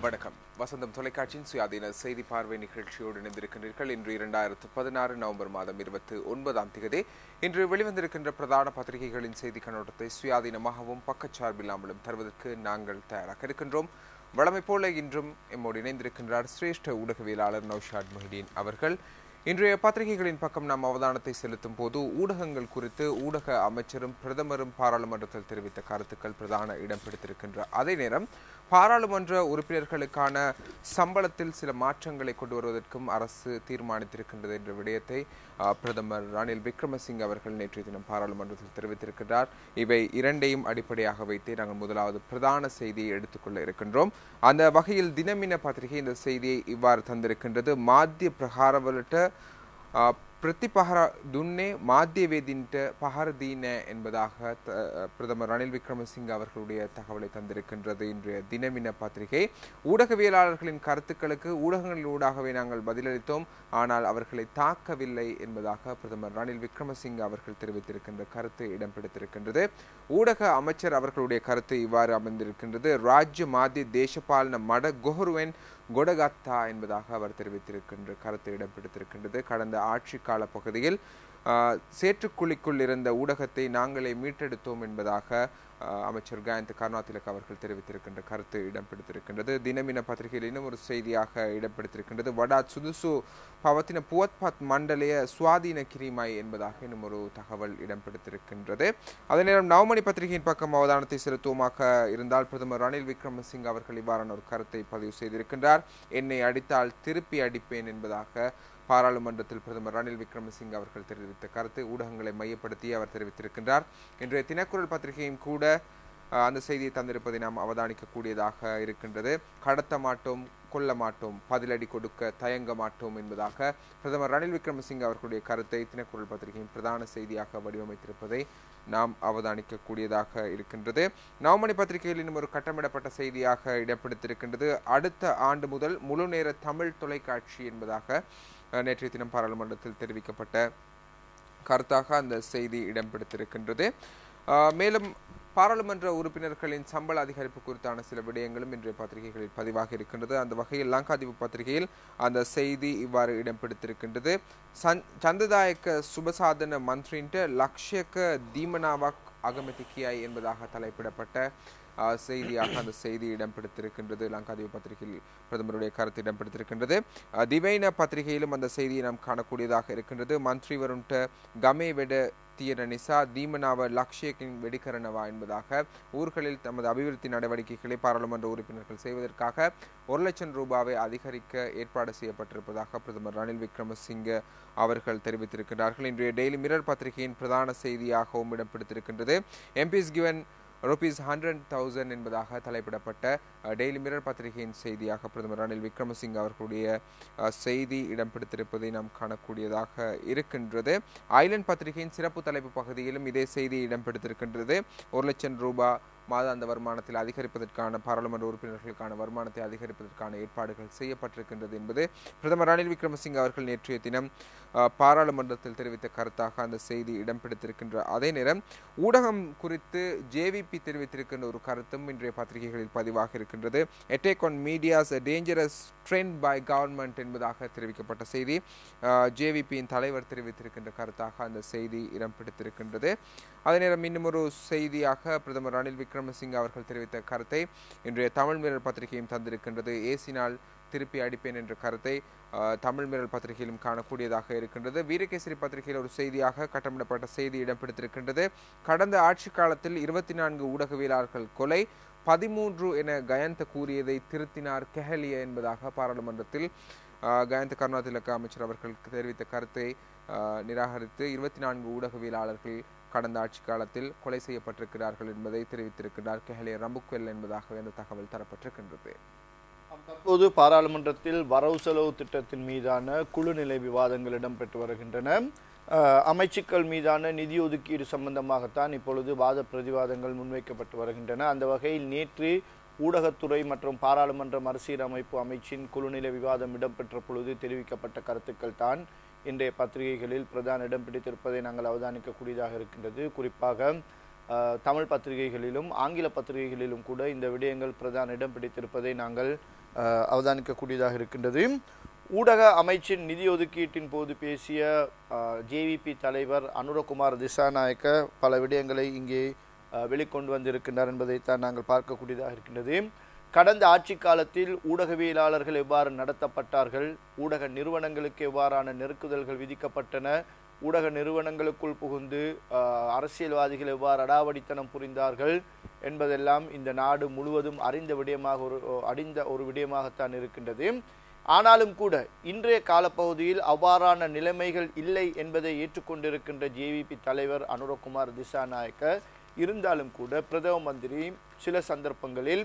வணக்கம் வசந்தம் தொலைக்காட்சியின் சுயாதீன செய்தி பார்வை நிகழ்ச்சியோடு இணைந்திருக்கின்றீர்கள் இன்று இரண்டாயிரத்து பதினாறு நவம்பர் மாதம் இருபத்தி ஒன்பதாம் தேதி இன்று வெளிவந்திருக்கின்ற பிரதான பத்திரிகைகளின் செய்தி கண்ணோட்டத்தை சுயாதீனமாகவும் பக்கச்சார்பில்லாமலும் தருவதற்கு நாங்கள் தயாராக இருக்கின்றோம் வழமை போல இன்றும் எம்மோடு இணைந்திருக்கின்றார் சிரேஷ்ட ஊடகவியலாளர் நௌஷாத் மொஹிதீன் அவர்கள் இன்றைய பத்திரிகைகளின் பக்கம் நாம் அவதானத்தை செலுத்தும் போது ஊடகங்கள் குறித்து ஊடக அமைச்சரும் பிரதமரும் பாராளுமன்றத்தில் தெரிவித்த கருத்துக்கள் பிரதான இடம் பிடித்திருக்கின்ற அதே நேரம் பாராளுமன்ற உறுப்பினர்களுக்கான சம்பளத்தில் சில மாற்றங்களை கொண்டு வருவதற்கும் அரசு தீர்மானித்திருக்கின்றது என்ற விடயத்தை அஹ், பிரதமர் ரணில் விக்ரமசிங்க அவர்கள் நேற்றைய தினம் பாராளுமன்றத்தில் தெரிவித்திருக்கிறார் இவை இரண்டையும் அடிப்படையாக வைத்தே நாங்கள் முதலாவது பிரதான செய்தியை எடுத்துக்கொள்ள இருக்கின்றோம் அந்த வகையில் தினமின பத்திரிகை இந்த செய்தியை இவ்வாறு தந்திருக்கின்றது மாத்திய பிரகாரவலட்ட அஹ், பிரதிபஹர துன்னே மாத்தியவேதின்ட்ட பஹரதீன என்பதாக த- பிரதமர் ரணில் விக்ரமசிங்க அவர்களுடைய தகவலை தந்திருக்கின்றது இன்றைய தினமின பத்திரிகை ஊடகவியலாளர்களின் கருத்துக்களுக்கு ஊடகங்களிலூடாகவே நாங்கள் பதிலளித்தோம் ஆனால் அவர்களை தாக்கவில்லை என்பதாக பிரதமர் ரணில் விக்ரமசிங்க அவர்கள் தெரிவித்திருக்கின்ற கருத்து இடம் பிடித்திருக்கின்றது ஊடக அமைச்சர் அவர்களுடைய கருத்து இவ்வாறு அமைந்திருக்கின்றது ராஜ்ய மாத்திய தேசபாலன மட கொஹருவென் கொடகத்தா என்பதாக அவர் தெரிவித்திருக்கின்ற கருத்து இடம் பிடித்திருக்கின்றது கடந்த ஆட்சி கால பகுதியில் ஆஹ், சேற்றுக்குழிக்குள் இருந்த ஊடகத்தை நாங்களே மீட்டெடுத்தோம் என்பதாக ஆஹ், அமைச்சர் காயந்த் கருணாதிலக் அவர்கள் தெரிவித்திருக்கின்ற கருத்து இடம் பிடித்திருக்கின்றது தினமின பத்திரிகையில் இன்னும் ஒரு செய்தியாக இடம் பிடித்திருக்கின்றது வடா சுதுசு பவத்தின புவத்பத் மண்டலிய சுவாதீன கிரிமாய் என்பதாக இன்னும் ஒரு தகவல் இடம் பிடித்திருக்கின்றது அதே நேரம் நவமணி பத்திரிகையின் பக்கம் அவதானத்தை செலுத்துவோமாக இருந்தால் பிரதமர் ரணில் விக்ரமசிங்க அவர்கள் இவ்வாறான ஒரு கருத்தை பதிவு செய்திருக்கின்றார் என்னை அடித்தால் திருப்பி அடிப்பேன் என்பதாக பாராளுமன்றத்தில் பிரதமர் ரணில் விக்ரமசிங்க அவர்கள் தெரிவித்த கருத்து ஊடகங்களை மையப்படுத்தி அவர் தெரிவித்திருக்கின்றார் இன்றைய தினக்குரல் பத்திரிகையும் கூட அஹ், அந்த செய்தியை தந்திருப்பதை நாம் அவதானிக்கக்கூடியதாக இருக்கின்றது கடத்த மாட்டோம் கொல்ல மாட்டோம் பதிலடி கொடுக்க தயங்க மாட்டோம் என்பதாக பிரதமர் ரணில் விக்ரமசிங்க அவர்களுடைய கருத்தை தினக்குரல் பத்திரிகையின் பிரதான செய்தியாக வடிவமைத்திருப்பதை நாம் அவதானிக்கக்கூடியதாக இருக்கின்றது நவமணி பத்திரிகையில் இன்னும் ஒரு கட்டமிடப்பட்ட செய்தியாக இடம்பிடித்திருக்கின்றது அடுத்த ஆண்டு முதல் முழு நேர தமிழ் தொலைக்காட்சி என்பதாக அஹ், நேற்றைய தினம் பாராளுமன்றத்தில் தெரிவிக்கப்பட்ட கருத்தாக அந்த செய்தி இடம் பிடித்திருக்கின்றது அஹ், மேலும் பாராளுமன்ற உறுப்பினர்களின் சம்பள அதிகரிப்பு குறித்தான சில விடயங்களும் இன்றைய பத்திரிகைகளில் பதிவாக இருக்கின்றது அந்த வகையில் லங்காதீவு பத்திரிகையில் அந்த செய்தி இவ்வாறு இடம் பிடித்திருக்கின்றது சந் சந்ததாயக்க சுபசாதன மந்திரின்ட்டு லக்ஷயக்க தீமனாவாக் அகமதிக்கியாய் என்பதாக தலைப்பிடப்பட்ட அஹ், செய்தியாக அந்த செய்தி இடம் பிடித்திருக்கின்றது லங்காதீவு பத்திரிகையில் பிரதமருடைய கருத்து இடம் பிடித்திருக்கின்றது அஹ், திவைன பத்திரிகையிலும் அந்த செய்தியை நாம் காணக்கூடியதாக இருக்கின்றது மந்திரி வருண்ட கமே வெட தீர நிசா தீமனாவ லக்ஷயக்கின் வெடிக்கரணவா என்பதாக ஊர்களில் தமது அபிவிருத்தி நடவடிக்கைகளை பாராளுமன்ற உறுப்பினர்கள் செய்வதற்காக ஒரு லட்சம் ரூபாவை அதிகரிக்க ஏற்பாடு செய்யப்பட்டிருப்பதாக பிரதமர் ரணில் விக்ரமசிங்க அவர்கள் தெரிவித்திருக்கிறார்கள் இன்றைய டெய்லி மிரர் பத்திரிகையின் பிரதான செய்தியாகவும் இடம் பிடித்திருக்கின்றது MPs given rupees hundred thousand என்பதாக தலைப்பிடப்பட்ட அஹ், டெய்லி மிரர் பத்திரிகையின் செய்தியாக பிரதமர் ரணில் விக்ரமசிங்க அவர்களுடைய அஹ், செய்தி இடம் பிடித்திருப்பதை நாம் காணக்கூடியதாக இருக்கின்றது ஐலண்ட் பத்திரிகையின் சிறப்பு தலைப்பு பகுதியிலும் இதே செய்தி இடம் பிடித்திருக்கின்றது ஒரு லட்சம் ரூபாய் மாதாந்த வருமானத்தில் அதிகரிப்பதற்கான பாராளுமன்ற உறுப்பினர்களுக்கான வருமானத்தை அதிகரிப்பதற்கான ஏற்பாடுகள் செய்யப்பட்டிருக்கின்றது என்பது பிரதமர் ரணில் விக்ரமசிங்க அவர்கள் நேற்றைய தினம் அஹ், பாராளுமன்றத்தில் தெரிவித்த கருத்தாக அந்த செய்தி இடம் பிடித்திருக்கின்ற அதே நேரம் ஊடகம் குறித்து ஜேவிபி தெரிவித்திருக்கின்ற ஒரு கருத்தும் இன்றைய பத்திரிகைகளில் பதிவாக இருக்கின்றது attack on medias dangerous trend by government என்பதாக தெரிவிக்கப்பட்ட செய்தி ஜேவிபியின் தலைவர் தெரிவித்திருக்கின்ற கருத்தாக அந்த செய்தி இடம் பிடித்திருக்கின்றது அதே நேரம் இன்னும் ஒரு செய்தியாக பிரதமர் ரணில் விக்ரமசிங்க அவர்கள் தெரிவித்த கருத்தை இன்றைய தமிழ் மிரர் பத்திரிகையும் தந்திருக்கின்றது ஏசினால் திருப்பி அடிப்பேன் என்ற கருத்தை அஹ், தமிழ் மிரர் பத்திரிகையிலும் காணக்கூடியதாக இருக்கின்றது வீரகேசரி பத்திரிகையில் ஒரு செய்தியாக கட்டமிடப்பட்ட செய்தி இடம் பிடித்திருக்கின்றது கடந்த ஆட்சி காலத்தில் இருபத்தி நான்கு ஊடகவியலாளர்கள் கொலை பதிமூன்று என கயந்த கூறியதை திருத்தினார் கெஹலிய என்பதாக பாராளுமன்றத்தில் அஹ், கயந்த கருணாதிலக்க அமைச்சர் அவர்கள் தெரிவித்த கருத்தை அஹ், நிராகரித்து இருபத்தி நான்கு ஊடகவியலாளர்கள் கடந்த ஆட்சி காலத்தில் கொலை செய்யப்பட்டிருக்கிறார்கள் என்பதை தெரிவித்திருக்கிறார் கெஹலிய ரம்புக்வெல் என்பதாக அந்த தகவல் தரப்பட்டிருக்கின்றது தற்போது பாராளுமன்றத்தில் வரவு செலவு திட்டத்தின் மீதான குழு நிலை விவாதங்கள் இடம்பெற்று வருகின்றன அஹ், அமைச்சுக்கள் மீதான நிதி ஒதுக்கீடு சம்பந்தமாகத்தான் இப்பொழுது வாத பிரதிவாதங்கள் முன்வைக்கப்பட்டு வருகின்றன அந்த வகையில் நேற்று ஊடகத்துறை மற்றும் பாராளுமன்ற மறுசீரமைப்பு அமைச்சின் குழுநிலை விவாதம் இடம்பெற்ற பொழுது தெரிவிக்கப்பட்ட கருத்துக்கள் தான் இன்றைய பத்திரிகைகளில் பிரதான இடம் பிடித்திருப்பதை நாங்கள் அவதானிக்கக்கூடியதாக இருக்கின்றது குறிப்பாக அஹ், தமிழ் பத்திரிகைகளிலும் ஆங்கில பத்திரிகைகளிலும் கூட இந்த விடயங்கள் பிரதான இடம் பிடித்திருப்பதை நாங்கள் அஹ், அவதானிக்கக்கூடியதாக இருக்கின்றது ஊடக அமைச்சின் நிதி ஒதுக்கீட்டின் போது பேசிய ஜேவிபி தலைவர் அனுரகுமார் திசாநாயக்க பல விடயங்களை இங்கே அஹ், வெளிக்கொண்டு வந்திருக்கின்றார் என்பதைத்தான் நாங்கள் பார்க்கக்கூடியதாக இருக்கின்றது கடந்த ஆட்சி காலத்தில் ஊடகவியலாளர்கள் எவ்வாறு நடத்தப்பட்டார்கள் ஊடக நிறுவனங்களுக்கு எவ்வாறான நெருக்குதல்கள் விதிக்கப்பட்டன ஊடக நிறுவனங்களுக்குள் புகுந்து அஹ், அரசியல்வாதிகள் எவ்வாறு அடாவடித்தனம் புரிந்தார்கள் என்பதெல்லாம் இந்த நாடு முழுவதும் அறிந்த விடயமாக ஒரு அறிந்த ஒரு விடயமாகத்தான் இருக்கின்றது ஆனாலும் கூட இன்றைய காலப்பகுதியில் அவ்வாறான நிலைமைகள் இல்லை என்பதை ஏற்றுக்கொண்டிருக்கின்ற ஜேவிபி தலைவர் அனுரகுமார் திசாநாயக்க இருந்தாலும் கூட பிரதம மந்திரி சில சந்தர்ப்பங்களில்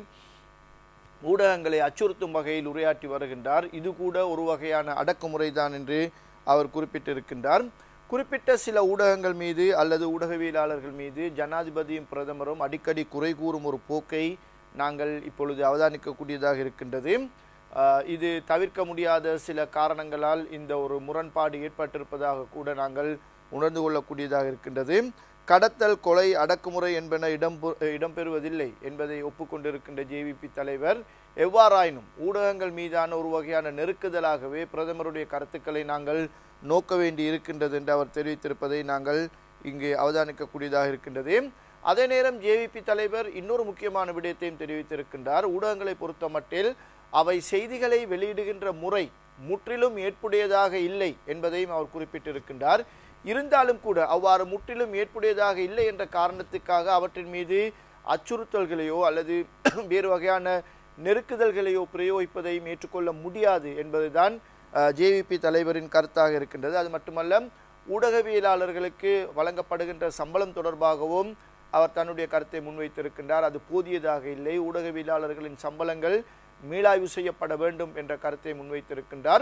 ஊடகங்களை அச்சுறுத்தும் வகையில் உரையாற்றி வருகின்றார் இது கூட ஒரு வகையான அடக்குமுறைதான் என்று அவர் குறிப்பிட்டிருக்கின்றார் குறிப்பிட்ட சில ஊடகங்கள் மீது அல்லது ஊடகவியலாளர்கள் மீது ஜனாதிபதியும் பிரதமரும் அடிக்கடி குறை கூறும் ஒரு போக்கை நாங்கள் இப்பொழுது அவதானிக்கக்கூடியதாக இருக்கின்றது ஆஹ் இது தவிர்க்க முடியாத சில காரணங்களால் இந்த ஒரு முரண்பாடு ஏற்பட்டிருப்பதாக கூட நாங்கள் உணர்ந்து கொள்ளக்கூடியதாக இருக்கின்றது கடத்தல் கொலை அடக்குமுறை என்பன இடம் இடம்பெறுவதில்லை என்பதை ஒப்புக்கொண்டிருக்கின்ற ஜேவிபி தலைவர் எவ்வாறாயினும் ஊடகங்கள் மீதான ஒரு வகையான நெருக்குதலாகவே பிரதமருடைய கருத்துக்களை நாங்கள் நோக்க வேண்டி இருக்கின்றது என்று அவர் தெரிவித்திருப்பதை நாங்கள் இங்கே அவதானிக்கக்கூடியதாக இருக்கின்றது அதே நேரம் ஜேவிபி தலைவர் இன்னொரு முக்கியமான விடயத்தையும் தெரிவித்திருக்கின்றார் ஊடகங்களை பொறுத்த மட்டில் அவை செய்திகளை வெளியிடுகின்ற முறை முற்றிலும் ஏற்புடையதாக இல்லை என்பதையும் அவர் குறிப்பிட்டிருக்கின்றார் இருந்தாலும் கூட அவ்வாறு முற்றிலும் ஏற்புடையதாக இல்லை என்ற காரணத்துக்காக அவற்றின் மீது அச்சுறுத்தல்களையோ அல்லது வேறு வகையான நெருக்குதல்களையோ பிரயோகிப்பதையும் ஏற்றுக்கொள்ள முடியாது என்பதுதான் ஜேவிபி தலைவரின் கருத்தாக இருக்கின்றது அது மட்டுமல்ல ஊடகவியலாளர்களுக்கு வழங்கப்படுகின்ற சம்பளம் தொடர்பாகவும் அவர் தன்னுடைய கருத்தை முன்வைத்திருக்கின்றார் அது போதியதாக இல்லை ஊடகவியலாளர்களின் சம்பளங்கள் மீளாய்வு செய்யப்பட வேண்டும் என்ற கருத்தை முன்வைத்திருக்கின்றார்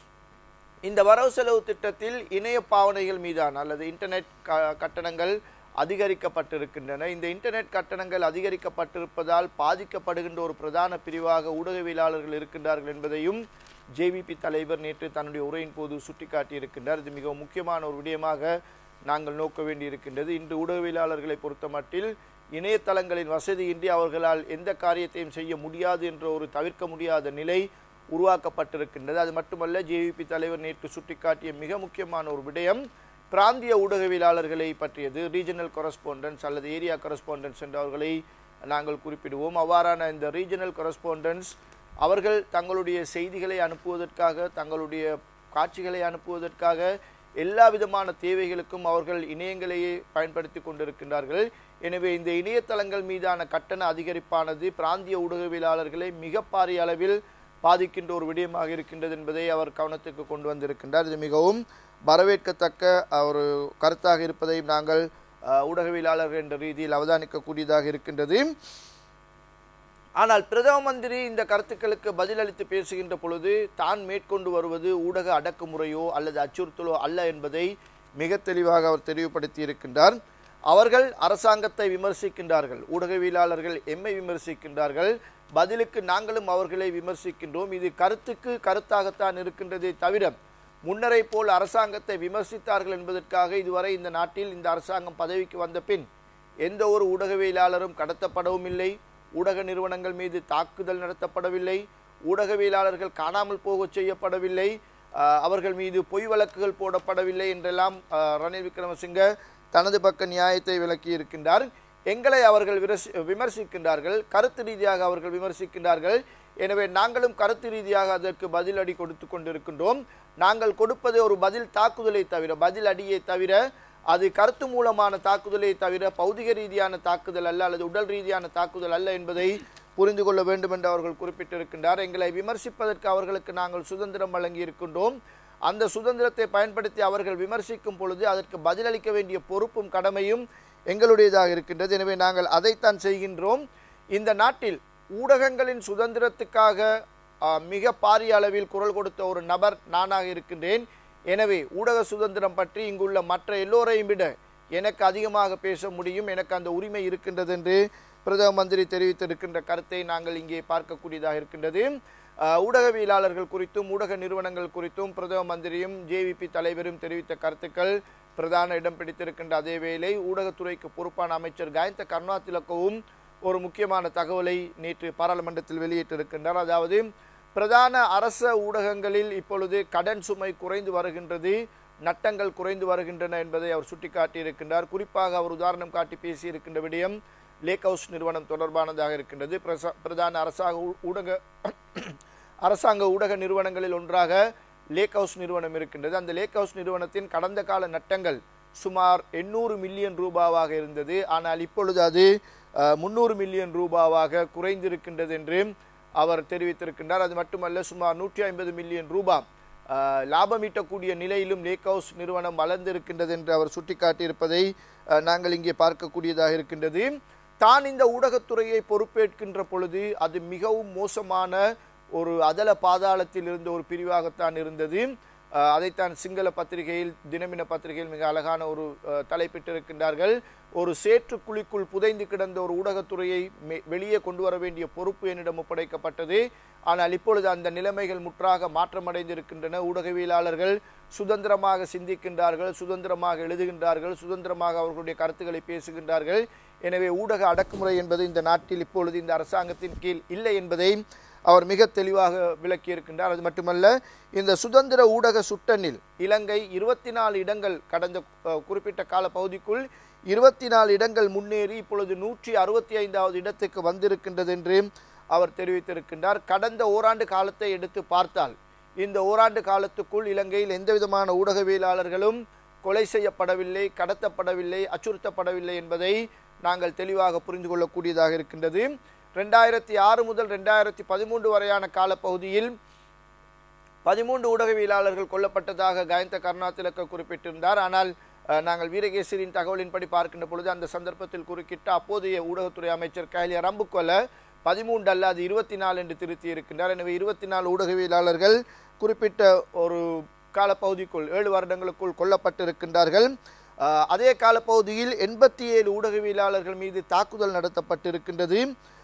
இந்த வரவு செலவு திட்டத்தில் இணைய பாவனைகள் மீதான அல்லது இன்டர்நெட் க- கட்டணங்கள் அதிகரிக்கப்பட்டிருக்கின்றன இந்த இன்டர்நெட் கட்டணங்கள் அதிகரிக்கப்பட்டிருப்பதால் பாதிக்கப்படுகின்ற ஒரு பிரதான பிரிவாக ஊடகவியலாளர்கள் இருக்கின்றார்கள் என்பதையும் ஜேவிபி தலைவர் நேற்று தன்னுடைய உரையின் போது சுட்டிக்காட்டியிருக்கின்றார் இது மிகவும் முக்கியமான ஒரு விடயமாக நாங்கள் நோக்க வேண்டியிருக்கின்றது இன்று ஊடகவியலாளர்களை பொறுத்தமட்டில் இணையதளங்களின் வசதியின்றி அவர்களால் எந்த காரியத்தையும் செய்ய முடியாது என்ற ஒரு தவிர்க்க முடியாத நிலை உருவாக்கப்பட்டிருக்கின்றது அது மட்டுமல்ல ஜேவிபி தலைவர் நேற்று சுட்டிக்காட்டிய மிக முக்கியமான ஒரு விடயம் பிராந்திய ஊடகவியலாளர்களை பற்றியது ரீஜனல் கொரஸ்பாண்டன்ஸ் அல்லது ஏரியா கொரஸ்பாண்டன்ஸ் என்றவர்களை நாங்கள் குறிப்பிடுவோம் அவ்வாறான இந்த ரீஜனல் கொரஸ்பாண்டன்ஸ் அவர்கள் தங்களுடைய செய்திகளை அனுப்புவதற்காக தங்களுடைய காட்சிகளை அனுப்புவதற்காக எல்லா விதமான தேவைகளுக்கும் அவர்கள் இணையங்களையே பயன்படுத்தி கொண்டிருக்கின்றார்கள் எனவே இந்த இணையதளங்கள் மீதான கட்டண அதிகரிப்பானது பிராந்திய ஊடகவியலாளர்களை மிக பாரிய அளவில் பாதிக்கின்ற ஒரு விடயமாக இருக்கின்றது என்பதை அவர் கவனத்துக்கு கொண்டு வந்திருக்கின்றார் இது மிகவும் வரவேற்கத்தக்க அஹ், ஒரு கருத்தாக இருப்பதையும் நாங்கள் அஹ், ஊடகவியலாளர்கள் என்ற ரீதியில் அவதானிக்கக்கூடியதாக இருக்கின்றது ஆனால் பிரதம மந்திரி இந்த கருத்துக்களுக்கு பதிலளித்து பேசுகின்ற பொழுது தான் மேற்கொண்டு வருவது ஊடக அடக்குமுறையோ அல்லது அச்சுறுத்தலோ அல்ல என்பதை மிக தெளிவாக அவர் தெளிவுபடுத்தி இருக்கின்றார் அவர்கள் அரசாங்கத்தை விமர்சிக்கின்றார்கள் ஊடகவியலாளர்கள் எம்மை விமர்சிக்கின்றார்கள் பதிலுக்கு நாங்களும் அவர்களை விமர்சிக்கின்றோம் இது கருத்துக்கு கருத்தாகத்தான் இருக்கின்றதே தவிர முன்னரை போல் அரசாங்கத்தை விமர்சித்தார்கள் என்பதற்காக இதுவரை இந்த நாட்டில் இந்த அரசாங்கம் பதவிக்கு வந்த பின் எந்த ஒரு ஊடகவியலாளரும் கடத்தப்படவும் இல்லை ஊடக நிறுவனங்கள் மீது தாக்குதல் நடத்தப்படவில்லை ஊடகவியலாளர்கள் காணாமல் போகச் செய்யப்படவில்லை ஆஹ், அவர்கள் மீது பொய் வழக்குகள் போடப்படவில்லை என்றெல்லாம் ஆஹ், ரணில் விக்ரமசிங்க தனது பக்க நியாயத்தை விளக்கி இருக்கின்றார் எங்களை அவர்கள் விரசி- விமர்சிக்கின்றார்கள் கருத்து ரீதியாக அவர்கள் விமர்சிக்கின்றார்கள் எனவே நாங்களும் கருத்து ரீதியாக அதற்கு பதிலடி கொடுத்து கொண்டிருக்கின்றோம் நாங்கள் கொடுப்பது ஒரு பதில் தாக்குதலை தவிர பதில் அடியை தவிர அது கருத்து மூலமான தாக்குதலை தவிர பௌதிக ரீதியான தாக்குதல் அல்ல அல்லது உடல் ரீதியான தாக்குதல் அல்ல என்பதை புரிந்து கொள்ள வேண்டும் என்று அவர்கள் குறிப்பிட்டிருக்கின்றார் எங்களை விமர்சிப்பதற்கு அவர்களுக்கு நாங்கள் சுதந்திரம் வழங்கி இருக்கின்றோம் அந்த சுதந்திரத்தை பயன்படுத்தி அவர்கள் விமர்சிக்கும் பொழுது அதற்கு பதிலளிக்க வேண்டிய பொறுப்பும் கடமையும் எங்களுடையதாக இருக்கின்றது எனவே நாங்கள் அதைத்தான் செய்கின்றோம் இந்த நாட்டில் ஊடகங்களின் சுதந்திரத்துக்காக ஆ, மிக பாரிய அளவில் குரல் கொடுத்த ஒரு நபர் நானாக இருக்கின்றேன் எனவே ஊடக சுதந்திரம் பற்றி இங்குள்ள மற்ற எல்லோரையும் விட எனக்கு அதிகமாக பேச முடியும் எனக்கு அந்த உரிமை இருக்கின்றது என்று பிரதம மந்திரி தெரிவித்திருக்கின்ற கருத்தை நாங்கள் இங்கே பார்க்கக்கூடியதாக இருக்கின்றது ஆஹ், ஊடகவியலாளர்கள் குறித்தும் ஊடக நிறுவனங்கள் குறித்தும் பிரதம மந்திரியும் ஜேவிபி தலைவரும் தெரிவித்த கருத்துக்கள் பிரதான இடம் பிடித்திருக்கின்ற அதே வேளை ஊடகத்துறைக்கு பொறுப்பான அமைச்சர் காயந்த கருணாதிலக்கவும் ஒரு முக்கியமான தகவலை நேற்று பாராளுமன்றத்தில் வெளியிட்டிருக்கின்றார் அதாவது பிரதான அரச ஊடகங்களில் இப்பொழுது கடன் சுமை குறைந்து வருகின்றது நட்டங்கள் குறைந்து வருகின்றன என்பதை அவர் சுட்டிக்காட்டியிருக்கின்றார் குறிப்பாக அவர் உதாரணம் காட்டி பேசியிருக்கின்ற விடயம் லேக் ஹவுஸ் நிறுவனம் தொடர்பானதாக இருக்கின்றது பிரச- பிரதான அரசாங்க ஊ- ஊடக அரசாங்க ஊடக நிறுவனங்களில் ஒன்றாக லேக் ஹவுஸ் நிறுவனம் இருக்கின்றது அந்த லேக் ஹவுஸ் நிறுவனத்தின் கடந்த கால நட்டங்கள் சுமார் எண்ணூறு மில்லியன் ரூபாவாக இருந்தது ஆனால் இப்பொழுது அது முன்னூறு மில்லியன் ரூபாவாக குறைந்திருக்கின்றது என்று அவர் தெரிவித்திருக்கின்றார் அது மட்டுமல்ல சுமார் நூற்றி ஐம்பது மில்லியன் ரூபாய் அஹ், லாபம் ஈட்டக்கூடிய நிலையிலும் லேக் ஹவுஸ் நிறுவனம் வளர்ந்திருக்கின்றது என்று அவர் சுட்டிக்காட்டியிருப்பதை அஹ், நாங்கள் இங்கே பார்க்கக்கூடியதாக இருக்கின்றது தான் இந்த ஊடகத்துறையை பொறுப்பேற்கின்ற பொழுது அது மிகவும் மோசமான ஒரு அதல பாதாளத்தில் இருந்த ஒரு பிரிவாகத்தான் இருந்தது அஹ், அதைத்தான் சிங்கள பத்திரிகையில் தினமின பத்திரிகையில் மிக அழகான ஒரு அஹ், தலைப்பிட்டிருக்கின்றார்கள் ஒரு சேற்று குழிக்குள் புதைந்து கிடந்த ஒரு ஊடகத்துறையை மெ- வெளியே கொண்டு வர வேண்டிய பொறுப்பு என்னிடம் ஒப்படைக்கப்பட்டது ஆனால் இப்பொழுது அந்த நிலைமைகள் முற்றாக மாற்றமடைந்திருக்கின்றன ஊடகவியலாளர்கள் சுதந்திரமாக சிந்திக்கின்றார்கள் சுதந்திரமாக எழுதுகின்றார்கள் சுதந்திரமாக அவர்களுடைய கருத்துக்களை பேசுகின்றார்கள் எனவே ஊடக அடக்குமுறை என்பது இந்த நாட்டில் இப்பொழுது இந்த அரசாங்கத்தின் கீழ் இல்லை என்பதை அவர் மிக தெளிவாக விளக்கியிருக்கின்றார் அது மட்டுமல்ல இந்த சுதந்திர ஊடக சுட்டனில் இலங்கை இருபத்தி நாலு இடங்கள் கடந்த அஹ், குறிப்பிட்ட கால பகுதிக்குள் இருபத்தி நாலு இடங்கள் முன்னேறி இப்பொழுது நூற்றி அறுபத்தி ஐந்தாவது இடத்துக்கு வந்திருக்கின்றது என்று அவர் தெரிவித்திருக்கின்றார் கடந்த ஓராண்டு காலத்தை எடுத்து பார்த்தால் இந்த ஓராண்டு காலத்துக்குள் இலங்கையில் எந்தவிதமான ஊடகவியலாளர்களும் கொலை செய்யப்படவில்லை கடத்தப்படவில்லை அச்சுறுத்தப்படவில்லை என்பதை நாங்கள் தெளிவாக புரிந்து கொள்ளக்கூடியதாக இருக்கின்றது ரெண்டாயிரத்தி ஆறு முதல் ரெண்டாயிரத்தி பதிமூன்று வரையான காலப்பகுதியில் பதிமூன்று ஊடகவியலாளர்கள் கொல்லப்பட்டதாக காயந்த கருணாதிலக்க குறிப்பிட்டிருந்தார் ஆனால் அஹ், நாங்கள் வீரகேசரியின் தகவலின்படி பார்க்கின்ற பொழுது அந்த சந்தர்ப்பத்தில் குறுக்கிட்ட அப்போதைய ஊடகத்துறை அமைச்சர் கைலிய ரம்புக்கொல பதிமூன்று அல்ல அது இருபத்தி நாலு என்று திருத்தி இருக்கின்றார் எனவே இருபத்தி நாலு ஊடகவியலாளர்கள் குறிப்பிட்ட ஒரு காலப்பகுதிக்குள் ஏழு வருடங்களுக்குள் கொல்லப்பட்டிருக்கின்றார்கள் அஹ், அதே காலப்பகுதியில் எண்பத்தி ஏழு ஊடகவியலாளர்கள் மீது தாக்குதல் நடத்தப்பட்டிருக்கின்றது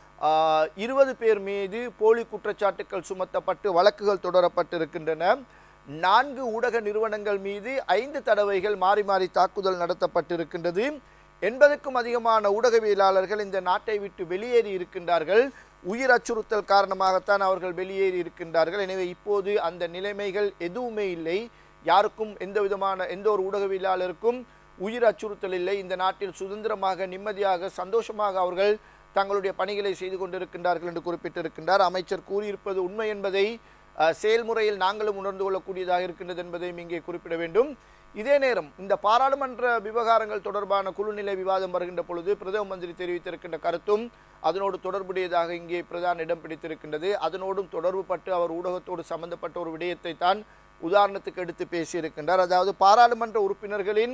ஆஹ், இருபது பேர் மீது போலி குற்றச்சாட்டுகள் சுமத்தப்பட்டு வழக்குகள் தொடரப்பட்டிருக்கின்றன நான்கு ஊடக நிறுவனங்கள் மீது ஐந்து தடவைகள் மாறி மாறி தாக்குதல் நடத்தப்பட்டிருக்கின்றது எண்பதுக்கும் அதிகமான ஊடகவியலாளர்கள் இந்த நாட்டை விட்டு வெளியேறி இருக்கின்றார்கள் உயிர் அச்சுறுத்தல் காரணமாகத்தான் அவர்கள் வெளியேறி இருக்கின்றார்கள் எனவே இப்போது அந்த நிலைமைகள் எதுவுமே இல்லை யாருக்கும் எந்த விதமான எந்த ஒரு ஊடகவியலாளருக்கும் உயிர் அச்சுறுத்தல் இல்லை இந்த நாட்டில் சுதந்திரமாக நிம்மதியாக சந்தோஷமாக அவர்கள் தங்களுடைய பணிகளை செய்து கொண்டிருக்கின்றார்கள் என்று குறிப்பிட்டிருக்கின்றார் அமைச்சர் கூறியிருப்பது உண்மை என்பதை அஹ், செயல்முறையில் நாங்களும் உணர்ந்து கொள்ளக்கூடியதாக இருக்கின்றது என்பதையும் இங்கே குறிப்பிட வேண்டும் இதே நேரம் இந்த பாராளுமன்ற விவகாரங்கள் தொடர்பான குழுநிலை விவாதம் வருகின்ற பொழுது பிரதம மந்திரி தெரிவித்திருக்கின்ற கருத்தும் அதனோடு தொடர்புடையதாக இங்கே பிரதான இடம் பிடித்திருக்கின்றது அதனோடும் தொடர்பு பட்டு அவர் ஊடகத்தோடு சம்பந்தப்பட்ட ஒரு விடயத்தை தான் உதாரணத்துக்கு எடுத்து பேசியிருக்கின்றார் அதாவது பாராளுமன்ற உறுப்பினர்களின்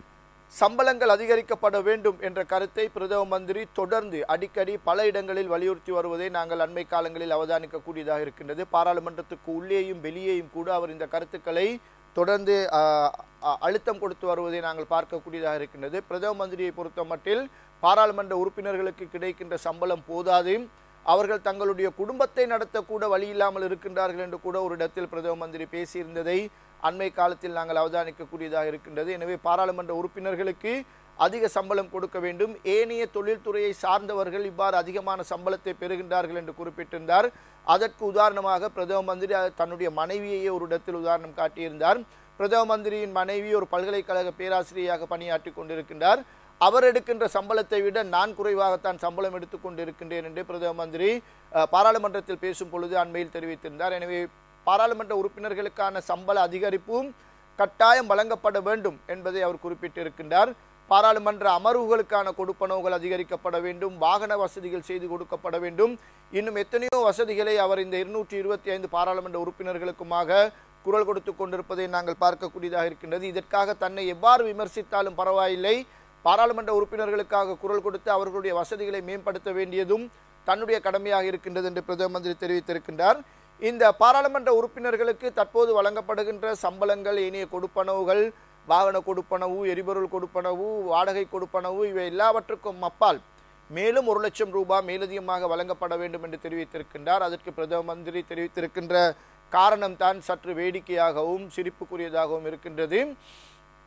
சம்பளங்கள் அதிகரிக்கப்பட வேண்டும் என்ற கருத்தை பிரதம மந்திரி தொடர்ந்து அடிக்கடி பல இடங்களில் வலியுறுத்தி வருவதை நாங்கள் அண்மை காலங்களில் அவதானிக்கக்கூடியதாக இருக்கின்றது பாராளுமன்றத்துக்கு உள்ளேயும் வெளியேயும் கூட அவர் இந்த கருத்துக்களை தொடர்ந்து ஆ, ஆ, அழுத்தம் கொடுத்து வருவதை நாங்கள் பார்க்கக்கூடியதாக இருக்கின்றது பிரதம மந்திரியை பொறுத்த மட்டில் பாராளுமன்ற உறுப்பினர்களுக்கு கிடைக்கின்ற சம்பளம் போதாது அவர்கள் தங்களுடைய குடும்பத்தை நடத்தக்கூட வழி இல்லாமல் இருக்கின்றார்கள் என்று கூட ஒரு இடத்தில் பிரதம மந்திரி பேசியிருந்ததை அண்மை காலத்தில் நாங்கள் அவதானிக்கக்கூடியதாக இருக்கின்றது எனவே பாராளுமன்ற உறுப்பினர்களுக்கு அதிக சம்பளம் கொடுக்க வேண்டும் ஏனைய தொழில்துறையை சார்ந்தவர்கள் இவ்வாறு அதிகமான சம்பளத்தை பெறுகின்றார்கள் என்று குறிப்பிட்டிருந்தார் அதற்கு உதாரணமாக பிரதம மந்திரி அ- தன்னுடைய மனைவியையே ஒரு இடத்தில் உதாரணம் காட்டியிருந்தார் பிரதம மந்திரியின் மனைவி ஒரு பல்கலைக்கழக பேராசிரியராக பணியாற்றி கொண்டிருக்கின்றார் அவர் எடுக்கின்ற சம்பளத்தை விட நான் குறைவாகத்தான் சம்பளம் எடுத்துக் கொண்டிருக்கின்றேன் என்று பிரதம மந்திரி அஹ், பாராளுமன்றத்தில் பேசும் பொழுது அண்மையில் தெரிவித்திருந்தார் எனவே பாராளுமன்ற உறுப்பினர்களுக்கான சம்பள அதிகரிப்பும் கட்டாயம் வழங்கப்பட வேண்டும் என்பதை அவர் குறிப்பிட்டிருக்கின்றார் பாராளுமன்ற அமர்வுகளுக்கான கொடுப்பனவுகள் அதிகரிக்கப்பட வேண்டும் வாகன வசதிகள் செய்து கொடுக்கப்பட வேண்டும் இன்னும் எத்தனையோ வசதிகளை அவர் இந்த இருநூற்றி இருபத்தி ஐந்து பாராளுமன்ற உறுப்பினர்களுக்குமாக குரல் கொடுத்து கொண்டிருப்பதை நாங்கள் பார்க்கக்கூடியதாக இருக்கின்றது இதற்காக தன்னை எவ்வாறு விமர்சித்தாலும் பரவாயில்லை பாராளுமன்ற உறுப்பினர்களுக்காக குரல் கொடுத்து அவர்களுடைய வசதிகளை மேம்படுத்த வேண்டியதும் தன்னுடைய கடமையாக இருக்கின்றது என்று பிரதம மந்திரி தெரிவித்திருக்கின்றார் இந்த பாராளுமன்ற உறுப்பினர்களுக்கு தற்போது வழங்கப்படுகின்ற சம்பளங்கள் ஏனைய கொடுப்பனவுகள் வாகன கொடுப்பனவு எரிபொருள் கொடுப்பனவு வாடகை கொடுப்பனவு இவை எல்லாவற்றுக்கும் அப்பால் மேலும் ஒரு லட்சம் ரூபாய் மேலதிகமாக வழங்கப்பட வேண்டும் என்று தெரிவித்திருக்கின்றார் அதற்கு பிரதம மந்திரி தெரிவித்திருக்கின்ற காரணம் தான் சற்று வேடிக்கையாகவும் சிரிப்புக்குரியதாகவும் இருக்கின்றது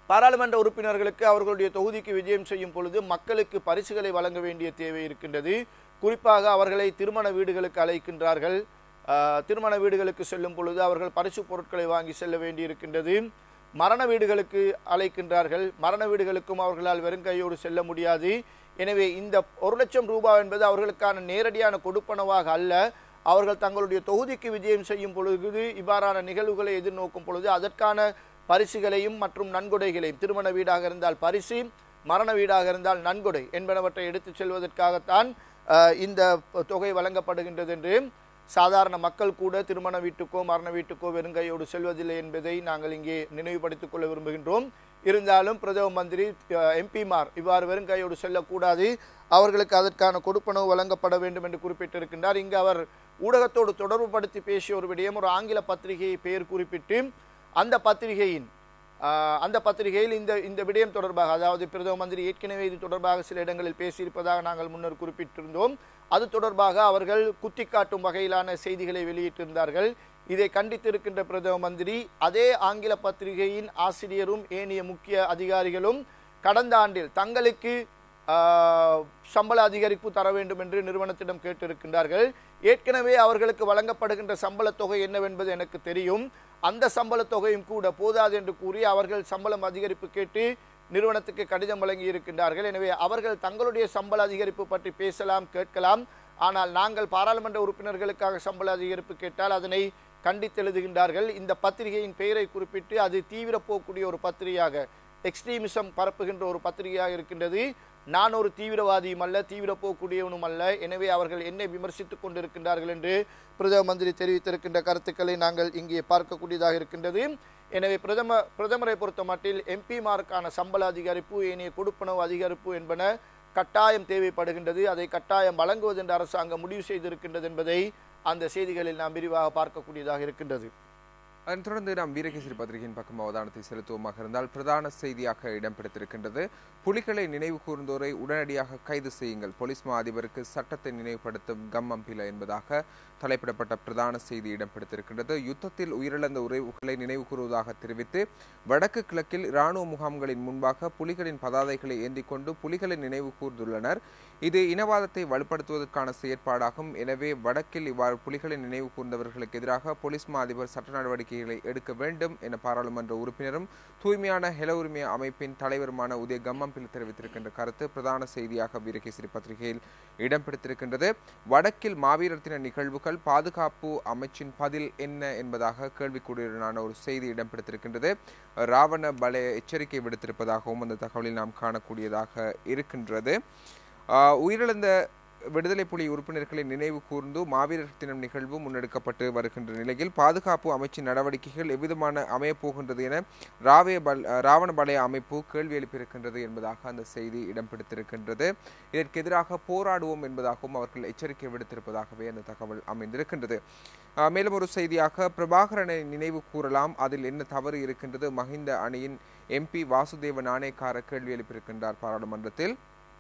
பாராளுமன்ற உறுப்பினர்களுக்கு அவர்களுடைய தொகுதிக்கு விஜயம் செய்யும் பொழுது மக்களுக்கு பரிசுகளை வழங்க வேண்டிய தேவை இருக்கின்றது குறிப்பாக அவர்களை திருமண வீடுகளுக்கு அழைக்கின்றார்கள் ஆஹ், திருமண வீடுகளுக்கு செல்லும் பொழுது அவர்கள் பரிசு பொருட்களை வாங்கி செல்ல வேண்டி இருக்கின்றது மரண வீடுகளுக்கு அழைக்கின்றார்கள் மரண வீடுகளுக்கும் அவர்களால் வெறுங்கையோடு செல்ல முடியாது எனவே இந்த ஒரு லட்சம் ரூபாய் என்பது அவர்களுக்கான நேரடியான கொடுப்பனவாக அல்ல அவர்கள் தங்களுடைய தொகுதிக்கு விஜயம் செய்யும் பொழுது இவ்வாறான நிகழ்வுகளை எதிர்நோக்கும் பொழுது அதற்கான பரிசுகளையும் மற்றும் நன்கொடைகளையும் திருமண வீடாக இருந்தால் பரிசு மரண வீடாக இருந்தால் நன்கொடை என்பனவற்றை எடுத்துச் செல்வதற்காகத்தான் அஹ், இந்த தொகை வழங்கப்படுகின்றது என்று சாதாரண மக்கள் கூட திருமண வீட்டுக்கோ மரண வீட்டுக்கோ வெறுங்கையோடு செல்வதில்லை என்பதை நாங்கள் இங்கே நினைவுபடுத்திக் கொள்ள விரும்புகின்றோம் இருந்தாலும் பிரதம மந்திரி எம்பிமார் இவ்வாறு வெறுங்கையோடு செல்லக்கூடாது அவர்களுக்கு அதற்கான கொடுப்பனவு வழங்கப்பட வேண்டும் என்று குறிப்பிட்டிருக்கின்றார் இங்கு அவர் ஊடகத்தோடு தொடர்புபடுத்தி பேசிய ஒரு விடயம் ஒரு ஆங்கில பத்திரிகையை பெயர் குறிப்பிட்டு அந்த பத்திரிகையின் ஆஹ், அந்த பத்திரிகையில் இந்த இந்த விடயம் தொடர்பாக அதாவது பிரதம மந்திரி ஏற்கனவே இது தொடர்பாக சில இடங்களில் பேசியிருப்பதாக நாங்கள் முன்னர் குறிப்பிட்டிருந்தோம் அது தொடர்பாக அவர்கள் குத்தி காட்டும் வகையிலான செய்திகளை வெளியிட்டிருந்தார்கள் இதை கண்டித்திருக்கின்ற பிரதம மந்திரி அதே ஆங்கில பத்திரிகையின் ஆசிரியரும் ஏனைய முக்கிய அதிகாரிகளும் கடந்த ஆண்டில் தங்களுக்கு ஆஹ், சம்பள அதிகரிப்பு தர வேண்டும் என்று நிறுவனத்திடம் கேட்டிருக்கின்றார்கள் ஏற்கனவே அவர்களுக்கு வழங்கப்படுகின்ற சம்பள தொகை என்னவென்பது எனக்கு தெரியும் அந்த சம்பள தொகையும் கூட போதாது என்று கூறி அவர்கள் சம்பளம் அதிகரிப்பு கேட்டு நிறுவனத்துக்கு கடிதம் வழங்கி இருக்கின்றார்கள் எனவே அவர்கள் தங்களுடைய சம்பள அதிகரிப்பு பற்றி பேசலாம் கேட்கலாம் ஆனால் நாங்கள் பாராளுமன்ற உறுப்பினர்களுக்காக சம்பள அதிகரிப்பு கேட்டால் அதனை கண்டித்து எழுதுகின்றார்கள் இந்த பத்திரிகையின் பெயரை குறிப்பிட்டு அது தீவிர போக்கூடிய ஒரு பத்திரிகையாக எக்ஸ்ட்ரீமிசம் பரப்புகின்ற ஒரு பத்திரிகையாக இருக்கின்றது நான் ஒரு தீவிரவாதியும் அல்ல தீவிர போக்கூடியவனும் அல்ல எனவே அவர்கள் என்னை விமர்சித்துக் கொண்டிருக்கின்றார்கள் என்று பிரதம மந்திரி தெரிவித்திருக்கின்ற கருத்துக்களை நாங்கள் இங்கே பார்க்கக்கூடியதாக இருக்கின்றது எனவே பிரதம பிரதமரை பொறுத்த மட்டில் எம்பிமாருக்கான சம்பள அதிகரிப்பு ஏனைய கொடுப்பனவு அதிகரிப்பு என்பன கட்டாயம் தேவைப்படுகின்றது அதை கட்டாயம் வழங்குவது என்று அரசாங்கம் முடிவு செய்திருக்கின்றது என்பதை அந்த செய்திகளில் நாம் விரிவாக பார்க்கக்கூடியதாக இருக்கின்றது அதனைத் தொடர்ந்து நாம் வீரகேசரி பத்திரிகையின் பக்கம் அவதானத்தை செலுத்துவோமாக இருந்தால் பிரதான செய்தியாக இடம்பெடுத்திருக்கின்றது புலிகளை நினைவு கூர்ந்தோரை உடனடியாக கைது செய்யுங்கள் போலீஸ் மா அதிபருக்கு சட்டத்தை நினைவுபடுத்தும் கம்மம்பில என்பதாக தலைப்பிடப்பட்ட பிரதான செய்தி இடம்பெடுத்திருக்கின்றது யுத்தத்தில் உயிரிழந்த உறவுகளை நினைவு கூறுவதாக தெரிவித்து வடக்கு கிழக்கில் இராணுவ முகாம்களின் முன்பாக புலிகளின் பதாதைகளை ஏந்திக் கொண்டு புலிகளை நினைவு கூர்ந்துள்ளனர் இது இனவாதத்தை வலுப்படுத்துவதற்கான செயற்பாடாகும் எனவே வடக்கில் இவ்வாறு புலிகளை நினைவு கூர்ந்தவர்களுக்கு எதிராக போலீஸ் மா அதிபர் சட்ட நடவடிக்கைகளை எடுக்க வேண்டும் என பாராளுமன்ற உறுப்பினரும் தூய்மையான ஹெல உரிமை அமைப்பின் தலைவருமான உதய கம்மம்பில் தெரிவித்திருக்கின்ற கருத்து பிரதான செய்தியாக வீரகேசரி பத்திரிகையில் இடம்பெடுத்திருக்கின்றது வடக்கில் மாவீரர் தின நிகழ்வுகள் பாதுகாப்பு அமைச்சின் பதில் என்ன என்பதாக கேள்விக்குறியுடனான ஒரு செய்தி இடம்பெடுத்திருக்கின்றது ராவண பல எச்சரிக்கை விடுத்திருப்பதாகவும் அந்த தகவலில் நாம் காணக்கூடியதாக இருக்கின்றது ஆஹ் உயிரிழந்த விடுதலை புலி உறுப்பினர்களை நினைவு கூர்ந்து மாவீரர் தினம் நிகழ்வு முன்னெடுக்கப்பட்டு வருகின்ற நிலையில் பாதுகாப்பு அமைச்சின் நடவடிக்கைகள் எவ்விதமான அமையப் போகின்றது என ராவே பல் ராவண பலய அமைப்பு கேள்வி எழுப்பியிருக்கின்றது என்பதாக அந்த செய்தி இடம்பெடுத்திருக்கின்றது இதற்கு எதிராக போராடுவோம் என்பதாகவும் அவர்கள் எச்சரிக்கை விடுத்திருப்பதாகவே அந்த தகவல் அமைந்திருக்கின்றது ஆஹ் மேலும் ஒரு செய்தியாக பிரபாகரனை நினைவு கூறலாம் அதில் என்ன தவறு இருக்கின்றது மஹிந்த அணியின் எம்பி வாசுதேவ நாணயக்கார கேள்வி எழுப்பியிருக்கின்றார் பாராளுமன்றத்தில்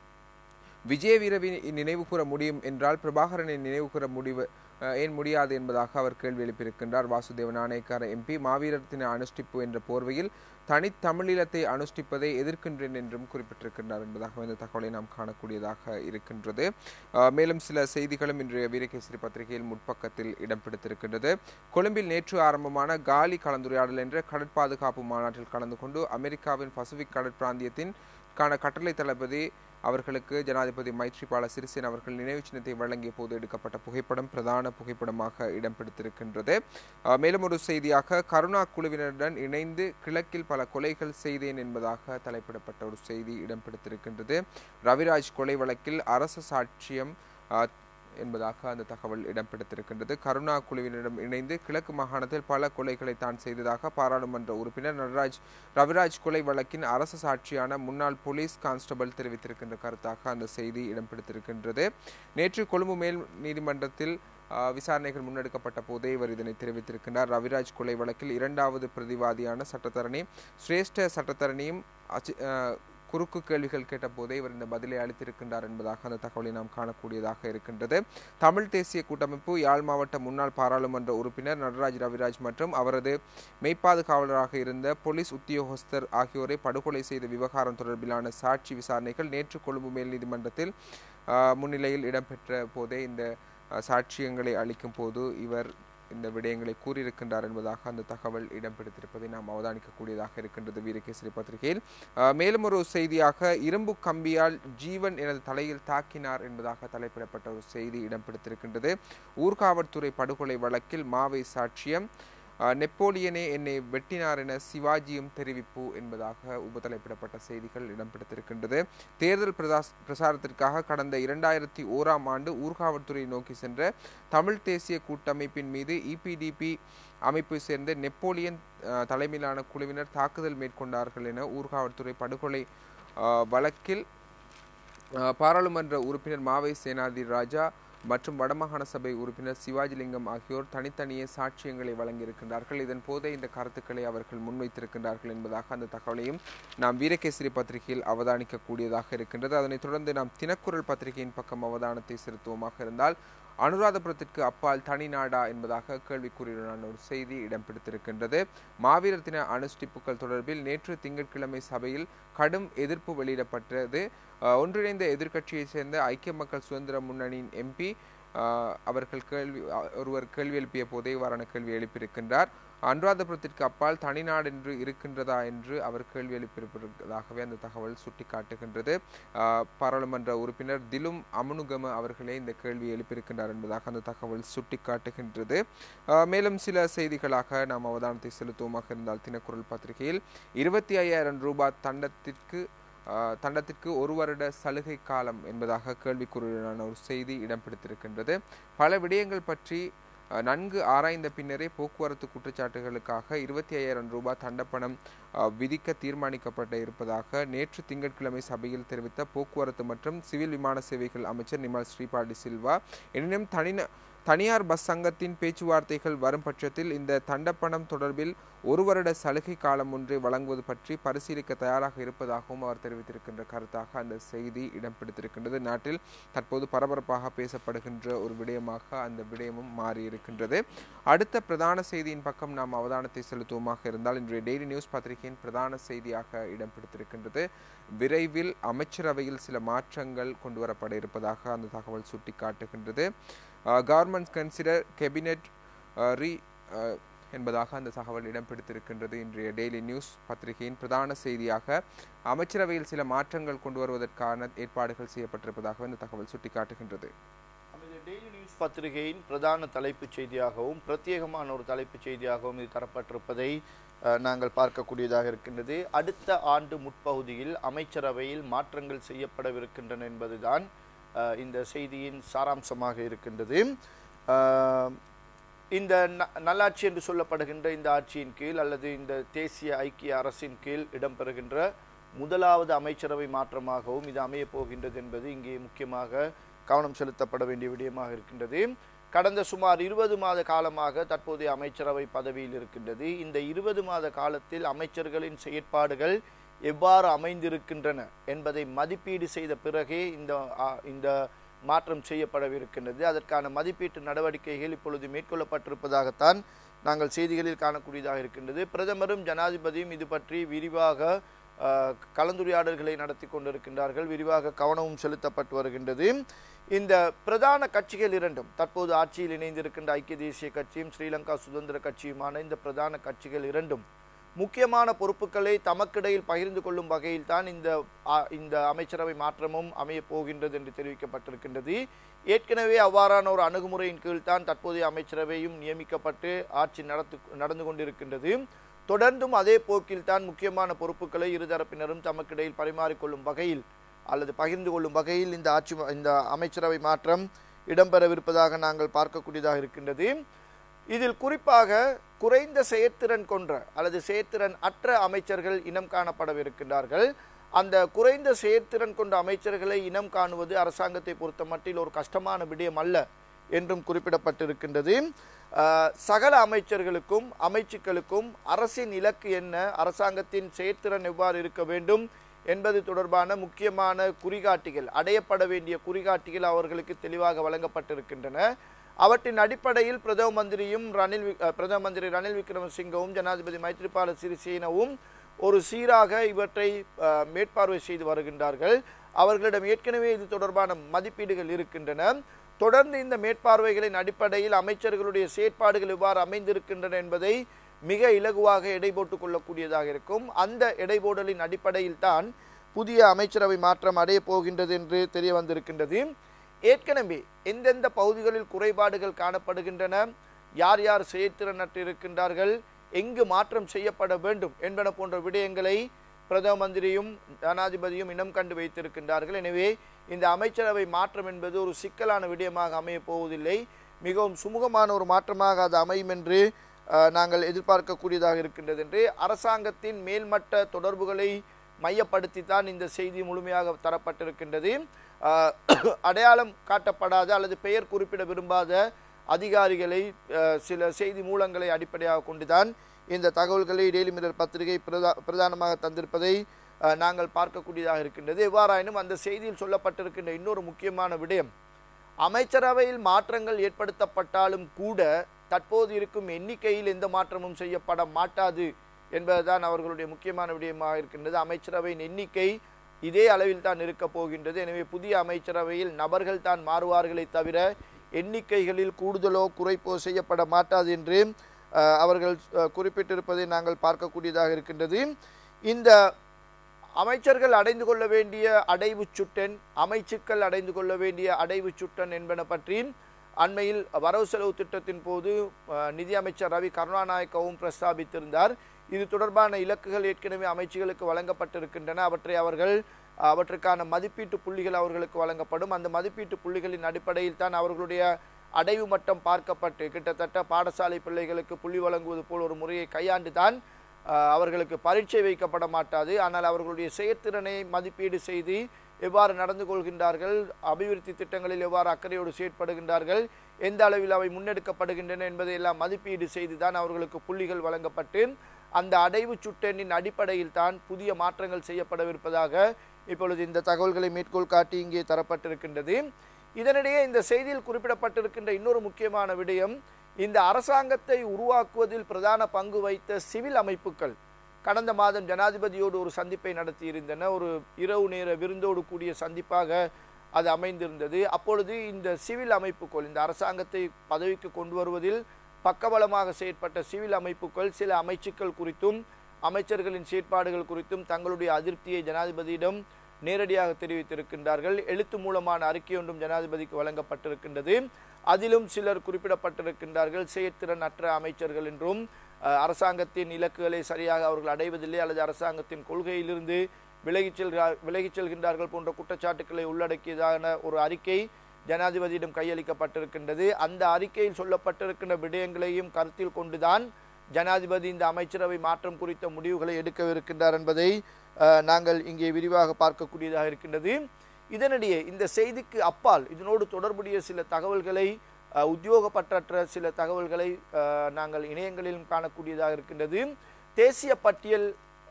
விஜய வீரவை நினைவு கூற முடியும் என்றால் பிரபாகரனை நினைவு கூற முடிவு அஹ், ஏன் முடியாது என்பதாக அவர் கேள்வி எழுப்பியிருக்கின்றார் வாசுதேவ நாணயக்கார எம்பி மாவீரர் தின அனுஷ்டிப்பு என்ற போர்வையில் தனித்தமிழீழத்தை அனுஷ்டிப்பதை எதிர்க்கின்றேன் என்றும் குறிப்பிட்டிருக்கின்றார் என்பதாக இந்த தகவலை நாம் காணக்கூடியதாக இருக்கின்றது அஹ், மேலும் சில செய்திகளும் இன்றைய வீரகேசரி பத்திரிகையில் முற்பக்கத்தில் இடம்பெடுத்திருக்கின்றது கொழும்பில் நேற்று ஆரம்பமான காலி கலந்துரையாடல் என்ற கடற்பாதுகாப்பு மாநாட்டில் கலந்து கொண்டு அமெரிக்காவின் பசிபிக் கடற்பிராந்தியத்தின் கான கட்டளை தளபதி அவர்களுக்கு ஜனாதிபதி மைத்ரிபால சிறிசேன அவர்கள் நினைவு சின்னத்தை வழங்கிய போது எடுக்கப்பட்ட புகைப்படம் பிரதான புகைப்படமாக இடம்பெடுத்திருக்கின்றது அஹ், மேலும் ஒரு செய்தியாக கருணா குழுவினருடன் இணைந்து கிழக்கில் பல கொலைகள் செய்தேன் என்பதாக தலைப்பிடப்பட்ட ஒரு செய்தி இடம்பெடுத்திருக்கின்றது ரவிராஜ் கொலை வழக்கில் அரசு சாட்சியம் அஹ், என்பதாக அந்த தகவல் இடம்பெடுத்திருக்கின்றது கருணா குழுவினரிடம் இணைந்து கிழக்கு மாகாணத்தில் பல கொலைகளை தான் செய்ததாக பாராளுமன்ற உறுப்பினர் நடராஜ் ரவிராஜ் கொலை வழக்கின் அரசு சாட்சியான முன்னாள் போலீஸ் கான்ஸ்டபிள் தெரிவித்திருக்கின்ற கருத்தாக அந்த செய்தி இடம்பெடுத்திருக்கின்றது நேற்று கொழும்பு மேல் நீதிமன்றத்தில் ஆஹ், விசாரணைகள் முன்னெடுக்கப்பட்ட போதே இவர் இதனை தெரிவித்திருக்கின்றார் ரவிராஜ் கொலை வழக்கில் இரண்டாவது பிரதிவாதியான சட்டத்தரணி சிரேஷ்ட சட்டத்தரணியும் அச்சி- ஆஹ், குறுக்கு கேள்விகள் கேட்டபோதே இவர் இந்த பதிலை அளித்திருக்கின்றார் என்பதாக அந்த தகவலை நாம் காணக்கூடியதாக இருக்கின்றது தமிழ் தேசிய கூட்டமைப்பு யாழ் மாவட்ட முன்னாள் பாராளுமன்ற உறுப்பினர் நடராஜ் ரவிராஜ் மற்றும் அவரது மெய்ப்பாதுகாவலராக இருந்த போலீஸ் உத்தியோகஸ்தர் ஆகியோரை படுகொலை செய்த விவகாரம் தொடர்பிலான சாட்சி விசாரணைகள் நேற்று கொழும்பு மேல் நீதிமன்றத்தில் ஆஹ், முன்னிலையில் இடம்பெற்ற போதே இந்த ஆஹ், சாட்சியங்களை அளிக்கும் போது இவர் இந்த விடயங்களை கூறியிருக்கின்றார் என்பதாக அந்த தகவல் இடம்பெடுத்திருப்பதை நாம் அவதானிக்கக்கூடியதாக இருக்கின்றது வீரகேசரி பத்திரிகையில் ஆஹ், மேலும் ஒரு செய்தியாக இரும்பு கம்பியால் ஜீவன் எனது தலையில் தாக்கினார் என்பதாக தலைப்பிடப்பட்ட ஒரு செய்தி இடம்பெடுத்திருக்கின்றது ஊர்காவல்துறை படுகொலை வழக்கில் மாவை சாட்சியம் ஆஹ், நெப்போலியனே என்னை வெட்டினார் என சிவாஜியும் தெரிவிப்பு என்பதாக உபதலைப்பிடப்பட்ட செய்திகள் இடம்பெடுத்திருக்கின்றது தேர்தல் பிரதாஸ் பிரசாரத்திற்காக கடந்த இரண்டாயிரத்தி ஓராம் ஆண்டு ஊர்காவல்துறை நோக்கி சென்ற தமிழ் தேசிய கூட்டமைப்பின் மீது இபிடிபி அமைப்பை சேர்ந்த நெப்போலியன் ஆஹ், தலைமையிலான குழுவினர் தாக்குதல் மேற்கொண்டார்கள் என ஊர்காவல்துறை படுகொலை ஆஹ், வழக்கில் ஆஹ், பாராளுமன்ற உறுப்பினர் மாவை சேனாதி ராஜா மற்றும் வடமாகாண சபை உறுப்பினர் சிவாஜிலிங்கம் ஆகியோர் தனித்தனியே சாட்சியங்களை வழங்கியிருக்கின்றார்கள் இதன் போதே இந்த கருத்துக்களை அவர்கள் முன்வைத்திருக்கின்றார்கள் என்பதாக அந்த தகவலையும் நாம் வீரகேசரி பத்திரிகையில் அவதானிக்கக்கூடியதாக இருக்கின்றது அதனைத் தொடர்ந்து நாம் தினக்குரல் பத்திரிகையின் பக்கம் அவதானத்தை செலுத்துவோமாக இருந்தால் அனுராதபுரத்திற்கு அப்பால் தனி நாடா என்பதாக கேள்விக்குறியுடனான ஒரு செய்தி இடம் பிடித்திருக்கின்றது மாவீரர் தின அனுஷ்டிப்புகள் தொடர்பில் நேற்று திங்கட்கிழமை சபையில் கடும் எதிர்ப்பு வெளியிடப்பட்டது அஹ், ஒன்றிணைந்த எதிர்க்கட்சியைச் சேர்ந்த ஐக்கிய மக்கள் சுதந்திர முன்னணியின் எம்பி அவர்கள் கேள்வி அஹ், ஒருவர் கேள்வி எழுப்பிய போதே இவ்வாறான கேள்வி எழுப்பியிருக்கின்றார் அனுராதபுரத்திற்கு அப்பால் தனிநாடு என்று இருக்கின்றதா என்று அவர் கேள்வி எழுப்பியிருப்பதாகவே அந்த தகவல் சுட்டிக்காட்டுகின்றது ஆஹ் பாராளுமன்ற உறுப்பினர் திலும் அமனுகம அவர்களே இந்த கேள்வி எழுப்பியிருக்கின்றார் என்பதாக அந்த தகவல் சுட்டிக்காட்டுகின்றது ஆஹ் மேலும் சில செய்திகளாக நாம் அவதானத்தை செலுத்துவோமாக இருந்தால் தினக்குரல் பத்திரிகையில் இருபத்தி ஐயாயிரம் ரூபாய் தண்டத்திற்கு ஆஹ் தண்டத்திற்கு ஒரு வருட சலுகை காலம் என்பதாக கேள்விக்குறியான ஒரு செய்தி இடம் பிடித்திருக்கின்றது பல விடயங்கள் பற்றி அஹ், நன்கு ஆராய்ந்த பின்னரே போக்குவரத்து குற்றச்சாட்டுகளுக்காக இருபத்தி ஐயாயிரம் ரூபாய் தண்டப்பணம் அஹ், விதிக்க தீர்மானிக்கப்பட்ட இருப்பதாக நேற்று திங்கட்கிழமை சபையில் தெரிவித்த போக்குவரத்து மற்றும் சிவில் விமான சேவைகள் அமைச்சர் நிமல் ஸ்ரீபாடி சில்வா எனினும் தனின தனியார் பஸ் சங்கத்தின் பேச்சுவார்த்தைகள் வரும் பட்சத்தில் இந்த தண்டப்பணம் தொடர்பில் ஒரு வருட சலுகை காலம் ஒன்றை வழங்குவது பற்றி பரிசீலிக்க தயாராக இருப்பதாகவும் அவர் தெரிவித்திருக்கின்ற கருத்தாக அந்த செய்தி இடம் பிடித்திருக்கின்றது நாட்டில் தற்போது பரபரப்பாக பேசப்படுகின்ற ஒரு விடயமாக அந்த விடயமும் மாறியிருக்கின்றது அடுத்த பிரதான செய்தியின் பக்கம் நாம் அவதானத்தை செலுத்துவோமாக இருந்தால் இன்றைய டெய்லி நியூஸ் பத்திரிகையின் பிரதான செய்தியாக இடம் பிடித்திருக்கின்றது விரைவில் அமைச்சரவையில் சில மாற்றங்கள் கொண்டு வரப்பட இருப்பதாக அந்த தகவல் சுட்டிக்காட்டுகின்றது கவர்மெண்ட் கன்சிடர் கேபினெட் ரீ என்பதாக அந்த தகவல் இடம் பிடித்திருக்கின்றது இன்றைய டெய்லி நியூஸ் பத்திரிகையின் பிரதான செய்தியாக அமைச்சரவையில் சில மாற்றங்கள் கொண்டு வருவதற்கான ஏற்பாடுகள் செய்யப்பட்டிருப்பதாக இந்த தகவல் சுட்டிக்காட்டுகின்றது நமது டெய்லி நியூஸ் பத்திரிகையின் பிரதான தலைப்புச் செய்தியாகவும் பிரத்யேகமான ஒரு தலைப்புச் செய்தியாகவும் இது தரப்பட்டிருப்பதை அஹ், நாங்கள் பார்க்கக்கூடியதாக இருக்கின்றது அடுத்த ஆண்டு முற்பகுதியில் அமைச்சரவையில் மாற்றங்கள் செய்யப்படவிருக்கின்றன என்பதுதான் அஹ், இந்த செய்தியின் சாராம்சமாக இருக்கின்றது அஹ், இந்த ந- நல்லாட்சி என்று சொல்லப்படுகின்ற இந்த ஆட்சியின் கீழ் அல்லது இந்த தேசிய ஐக்கிய அரசின் கீழ் இடம்பெறுகின்ற முதலாவது அமைச்சரவை மாற்றமாகவும் இது அமையப் போகின்றது என்பது இங்கே முக்கியமாக கவனம் செலுத்தப்பட வேண்டிய விடயமாக இருக்கின்றது கடந்த சுமார் இருபது மாத காலமாக தற்போதைய அமைச்சரவை பதவியில் இருக்கின்றது இந்த இருபது மாத காலத்தில் அமைச்சர்களின் செயற்பாடுகள் எவ்வாறு அமைந்திருக்கின்றன என்பதை மதிப்பீடு செய்த பிறகே இந்த ஆ, இந்த மாற்றம் செய்யப்படவிருக்கின்றது அதற்கான மதிப்பீட்டு நடவடிக்கைகள் இப்பொழுது மேற்கொள்ளப்பட்டிருப்பதாகத்தான் நாங்கள் செய்திகளில் காணக்கூடியதாக இருக்கின்றது பிரதமரும் ஜனாதிபதியும் இது பற்றி விரிவாக ஆ, கலந்துரையாடல்களை நடத்தி கொண்டிருக்கின்றார்கள் விரிவாக கவனமும் செலுத்தப்பட்டு வருகின்றது இந்த பிரதான கட்சிகள் இரண்டும் தற்போது ஆட்சியில் இணைந்திருக்கின்ற ஐக்கிய தேசிய கட்சியும் ஸ்ரீலங்கா சுதந்திர கட்சியுமான இந்த பிரதான கட்சிகள் இரண்டும் முக்கியமான பொறுப்புகளை தமக்கிடையில் பகிர்ந்து கொள்ளும் வகையில் தான் இந்த ஆ, இந்த அமைச்சரவை மாற்றமும் அமையப் போகின்றது என்று தெரிவிக்கப்பட்டிருக்கின்றது ஏற்கனவே அவ்வாறான ஒரு அணுகுமுறையின் கீழ் தான் தற்போதைய அமைச்சரவையும் நியமிக்கப்பட்டு ஆட்சி நடத்து நடந்து கொண்டிருக்கின்றது தொடர்ந்தும் அதே போக்கில் தான் முக்கியமான பொறுப்புகளை இருதரப்பினரும் தமக்கிடையில் பரிமாறிக்கொள்ளும் வகையில் அல்லது பகிர்ந்து கொள்ளும் வகையில் இந்த ஆட்சி ம- இந்த அமைச்சரவை மாற்றம் இடம்பெறவிருப்பதாக நாங்கள் பார்க்கக்கூடியதாக இருக்கின்றது இதில் குறிப்பாக குறைந்த செயற்திறன் கொன்ற அல்லது செயற்திறன் அற்ற அமைச்சர்கள் இனம் காணப்படவிருக்கின்றார்கள் அந்த குறைந்த செயற்திறன் கொண்ட அமைச்சர்களை இனம் காணுவது அரசாங்கத்தை பொறுத்த மட்டில் ஒரு கஷ்டமான விடயம் அல்ல என்றும் குறிப்பிடப்பட்டிருக்கின்றது ஆஹ், சகல அமைச்சர்களுக்கும் அமைச்சுக்களுக்கும் அரசின் இலக்கு என்ன அரசாங்கத்தின் செயற்திறன் எவ்வாறு இருக்க வேண்டும் என்பது தொடர்பான முக்கியமான குறிகாட்டிகள் அடையப்பட வேண்டிய குறிகாட்டிகள் அவர்களுக்கு தெளிவாக வழங்கப்பட்டிருக்கின்றன அவற்றின் அடிப்படையில் பிரதம மந்திரியும் ரணில் வி- அஹ், பிரதம மந்திரி ரணில் விக்ரமசிங்கவும் ஜனாதிபதி மைத்ரிபால சிறிசேனவும் ஒரு சீராக இவற்றை அஹ், மேற்பார்வை செய்து வருகின்றார்கள் அவர்களிடம் ஏற்கனவே இது தொடர்பான மதிப்பீடுகள் இருக்கின்றன தொடர்ந்து இந்த மேற்பார்வைகளின் அடிப்படையில் அமைச்சர்களுடைய செயற்பாடுகள் எவ்வாறு அமைந்திருக்கின்றன என்பதை மிக இலகுவாக எடை போட்டுக் கொள்ளக்கூடியதாக இருக்கும் அந்த எடைபோடலின் அடிப்படையில் தான் புதிய அமைச்சரவை மாற்றம் அடைய போகின்றது என்று தெரிய வந்திருக்கின்றது ஏற்கனவே எந்தெந்த பகுதிகளில் குறைபாடுகள் காணப்படுகின்றன யார் யார் செயற்திறனற்று இருக்கின்றார்கள் எங்கு மாற்றம் செய்யப்பட வேண்டும் என்பன போன்ற விடயங்களை பிரதம மந்திரியும் ஜனாதிபதியும் இனம் கண்டு வைத்திருக்கின்றார்கள் எனவே இந்த அமைச்சரவை மாற்றம் என்பது ஒரு சிக்கலான விடயமாக அமையப் போவதில்லை மிகவும் சுமூகமான ஒரு மாற்றமாக அது அமையும் என்று அஹ், நாங்கள் எதிர்பார்க்கக்கூடியதாக இருக்கின்றது என்று அரசாங்கத்தின் மேல்மட்ட தொடர்புகளை மையப்படுத்தி தான் இந்த செய்தி முழுமையாக தரப்பட்டிருக்கின்றது அஹ், அடையாளம் காட்டப்படாத அல்லது பெயர் குறிப்பிட விரும்பாத அதிகாரிகளை அஹ், சில செய்தி மூலங்களை அடிப்படையாக கொண்டுதான் இந்த தகவல்களை டெய்லி மிரர் பத்திரிகை பிரதா பிரதானமாக தந்திருப்பதை அஹ், நாங்கள் பார்க்கக்கூடியதாக இருக்கின்றது எவ்வாறாயினும் அந்த செய்தியில் சொல்லப்பட்டிருக்கின்ற இன்னொரு முக்கியமான விடயம் அமைச்சரவையில் மாற்றங்கள் ஏற்படுத்தப்பட்டாலும் கூட தற்போது இருக்கும் எண்ணிக்கையில் எந்த மாற்றமும் செய்யப்பட மாட்டாது என்பதுதான் அவர்களுடைய முக்கியமான விடயமாக இருக்கின்றது அமைச்சரவையின் எண்ணிக்கை இதே அளவில் தான் இருக்கப் போகின்றது எனவே புதிய அமைச்சரவையில் நபர்கள் தான் மாறுவார்களே தவிர எண்ணிக்கைகளில் கூடுதலோ குறைப்போ செய்யப்பட மாட்டாது என்று அஹ், அவர்கள் அஹ், குறிப்பிட்டிருப்பதை நாங்கள் பார்க்கக்கூடியதாக இருக்கின்றது இந்த அமைச்சர்கள் அடைந்து கொள்ள வேண்டிய அடைவு சுட்டன் அமைச்சுக்கள் அடைந்து கொள்ள வேண்டிய அடைவு சுட்டன் என்பன பற்றி அண்மையில் வரவு செலவு திட்டத்தின் போது அஹ், நிதி அமைச்சர் ரவி கருணாநாயக்கவும் பிரஸ்தாபித்திருந்தார் இது தொடர்பான இலக்குகள் ஏற்கனவே அமைச்சுகளுக்கு வழங்கப்பட்டிருக்கின்றன அவற்றை அவர்கள் அவற்றுக்கான மதிப்பீட்டு புள்ளிகள் அவர்களுக்கு வழங்கப்படும் அந்த மதிப்பீட்டு புள்ளிகளின் அடிப்படையில் தான் அவர்களுடைய அடைவு மட்டம் பார்க்கப்பட்டு கிட்டத்தட்ட பாடசாலை பிள்ளைகளுக்கு புள்ளி வழங்குவது போல் ஒரு முறையை கையாண்டு தான் அஹ், அவர்களுக்கு பரீட்சை வைக்கப்பட மாட்டாது ஆனால் அவர்களுடைய செயற்திறனை மதிப்பீடு செய்து எவ்வாறு நடந்து கொள்கின்றார்கள் அபிவிருத்தி திட்டங்களில் எவ்வாறு அக்கறையோடு செயற்படுகின்றார்கள் எந்த அளவில் அவை முன்னெடுக்கப்படுகின்றன என்பதை எல்லாம் மதிப்பீடு செய்து தான் அவர்களுக்கு புள்ளிகள் வழங்கப்பட்டு அந்த அடைவு சுட்டெண்ணின் அடிப்படையில் தான் புதிய மாற்றங்கள் செய்யப்படவிருப்பதாக இப்பொழுது இந்த தகவல்களை மேற்கோள் காட்டி இங்கே தரப்பட்டிருக்கின்றது இதனிடையே இந்த செய்தியில் குறிப்பிடப்பட்டிருக்கின்ற இன்னொரு முக்கியமான விடயம் இந்த அரசாங்கத்தை உருவாக்குவதில் பிரதான பங்கு வைத்த சிவில் அமைப்புகள் கடந்த மாதம் ஜனாதிபதியோடு ஒரு சந்திப்பை நடத்தியிருந்தன ஒரு இரவு நேர விருந்தோடு கூடிய சந்திப்பாக அது அமைந்திருந்தது அப்பொழுது இந்த சிவில் அமைப்புகள் இந்த அரசாங்கத்தை பதவிக்கு கொண்டு வருவதில் பக்கபலமாக செயற்பட்ட சிவில் அமைப்புகள் சில அமைச்சுக்கள் குறித்தும் அமைச்சர்களின் செயற்பாடுகள் குறித்தும் தங்களுடைய அதிருப்தியை ஜனாதிபதியிடம் நேரடியாக தெரிவித்திருக்கின்றார்கள் எழுத்து மூலமான அறிக்கை ஒன்றும் ஜனாதிபதிக்கு வழங்கப்பட்டிருக்கின்றது அதிலும் சிலர் குறிப்பிடப்பட்டிருக்கின்றார்கள் செயற்திறன் அற்ற அமைச்சர்கள் என்றும் அஹ், அரசாங்கத்தின் இலக்குகளை சரியாக அவர்கள் அடைவதில்லை அல்லது அரசாங்கத்தின் கொள்கையிலிருந்து விலகிச் செல்கிறார் விலகிச் செல்கின்றார்கள் போன்ற குற்றச்சாட்டுக்களை உள்ளடக்கியதான ஒரு அறிக்கை ஜனாதிபதியிடம் கையளிக்கப்பட்டிருக்கின்றது அந்த அறிக்கையில் சொல்லப்பட்டிருக்கின்ற விடயங்களையும் கருத்தில் கொண்டுதான் ஜனாதிபதி இந்த அமைச்சரவை மாற்றம் குறித்த முடிவுகளை எடுக்கவிருக்கின்றார் என்பதை அஹ், நாங்கள் இங்கே விரிவாக பார்க்கக்கூடியதாக இருக்கின்றது இதனிடையே இந்த செய்திக்கு அப்பால் இதனோடு தொடர்புடைய சில தகவல்களை அஹ், உத்தியோகப்பற்றற்ற சில தகவல்களை அஹ், நாங்கள் இணையங்களிலும் காணக்கூடியதாக இருக்கின்றது தேசிய பட்டியல்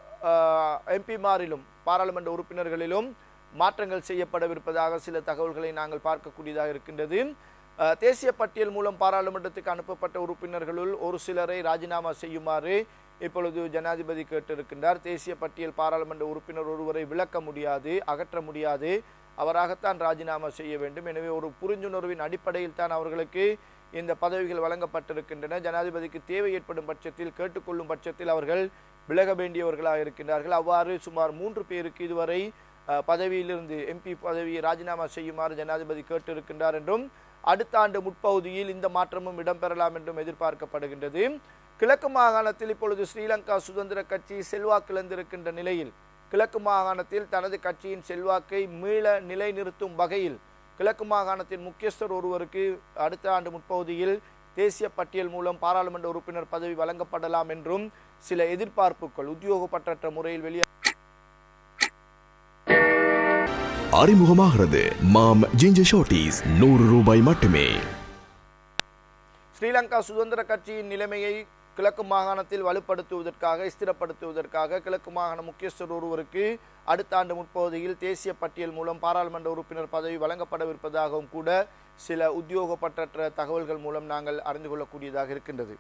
எம்பிமாரிலும் பாராளுமன்ற உறுப்பினர்களிலும் மாற்றங்கள் செய்யப்படவிருப்பதாக சில தகவல்களை நாங்கள் பார்க்கக்கூடியதாக இருக்கின்றது அஹ், தேசிய பட்டியல் மூலம் பாராளுமன்றத்துக்கு அனுப்பப்பட்ட உறுப்பினர்களுள் ஒரு சிலரை ராஜினாமா செய்யுமாறு இப்பொழுது ஜனாதிபதி கேட்டிருக்கின்றார் தேசிய பட்டியல் பாராளுமன்ற உறுப்பினர் ஒருவரை விளக்க முடியாது அகற்ற முடியாது அவராகத்தான் ராஜினாமா செய்ய வேண்டும் எனவே ஒரு புரிந்துணர்வின் அடிப்படையில் தான் அவர்களுக்கு இந்த பதவிகள் வழங்கப்பட்டிருக்கின்றன ஜனாதிபதிக்கு தேவை ஏற்படும் பட்சத்தில் கேட்டுக்கொள்ளும் பட்சத்தில் அவர்கள் விலக வேண்டியவர்களாக இருக்கின்றார்கள் அவ்வாறு சுமார் மூன்று பேருக்கு இதுவரை அஹ், பதவியிலிருந்து எம்பி பதவியை ராஜினாமா செய்யுமாறு ஜனாதிபதி கேட்டிருக்கின்றார் என்றும் அடுத்த ஆண்டு முற்பகுதியில் இந்த மாற்றமும் இடம்பெறலாம் என்றும் எதிர்பார்க்கப்படுகின்றது கிழக்கு மாகாணத்தில் இப்பொழுது ஸ்ரீலங்கா சுதந்திர கட்சி செல்வாக்கிழந்திருக்கின்ற நிலையில் கிழக்கு மாகாணத்தில் தனது கட்சியின் செல்வாக்கை மீள நிலைநிறுத்தும் வகையில் கிழக்கு மாகாணத்தின் முக்கியஸ்தர் ஒருவருக்கு அடுத்த ஆண்டு முற்பகுதியில் தேசிய பட்டியல் மூலம் பாராளுமன்ற உறுப்பினர் பதவி வழங்கப்படலாம் என்றும் சில எதிர்பார்ப்புகள் உத்தியோகப்பற்றற்ற முறையில் வெளியே அறிமுகமாகிறது மாம் ஜிஞ்சர் ஷார்ட்டீஸ் நூறு ரூபாய் மட்டுமே ஸ்ரீலங்கா சுதந்திர கட்சியின் நிலைமையை கிழக்கு மாகாணத்தில் வலுப்படுத்துவதற்காக ஸ்திரப்படுத்துவதற்காக கிழக்கு மாகாண முக்கியஸ்தர் ஒருவருக்கு அடுத்த ஆண்டு முற்பகுதியில் தேசிய பட்டியல் மூலம் பாராளுமன்ற உறுப்பினர் பதவி வழங்கப்படவிருப்பதாகவும் கூட சில உத்தியோகப்பற்ற தகவல்கள் மூலம் நாங்கள் அறிந்து கொள்ளக்கூடியதாக இருக்கின்றது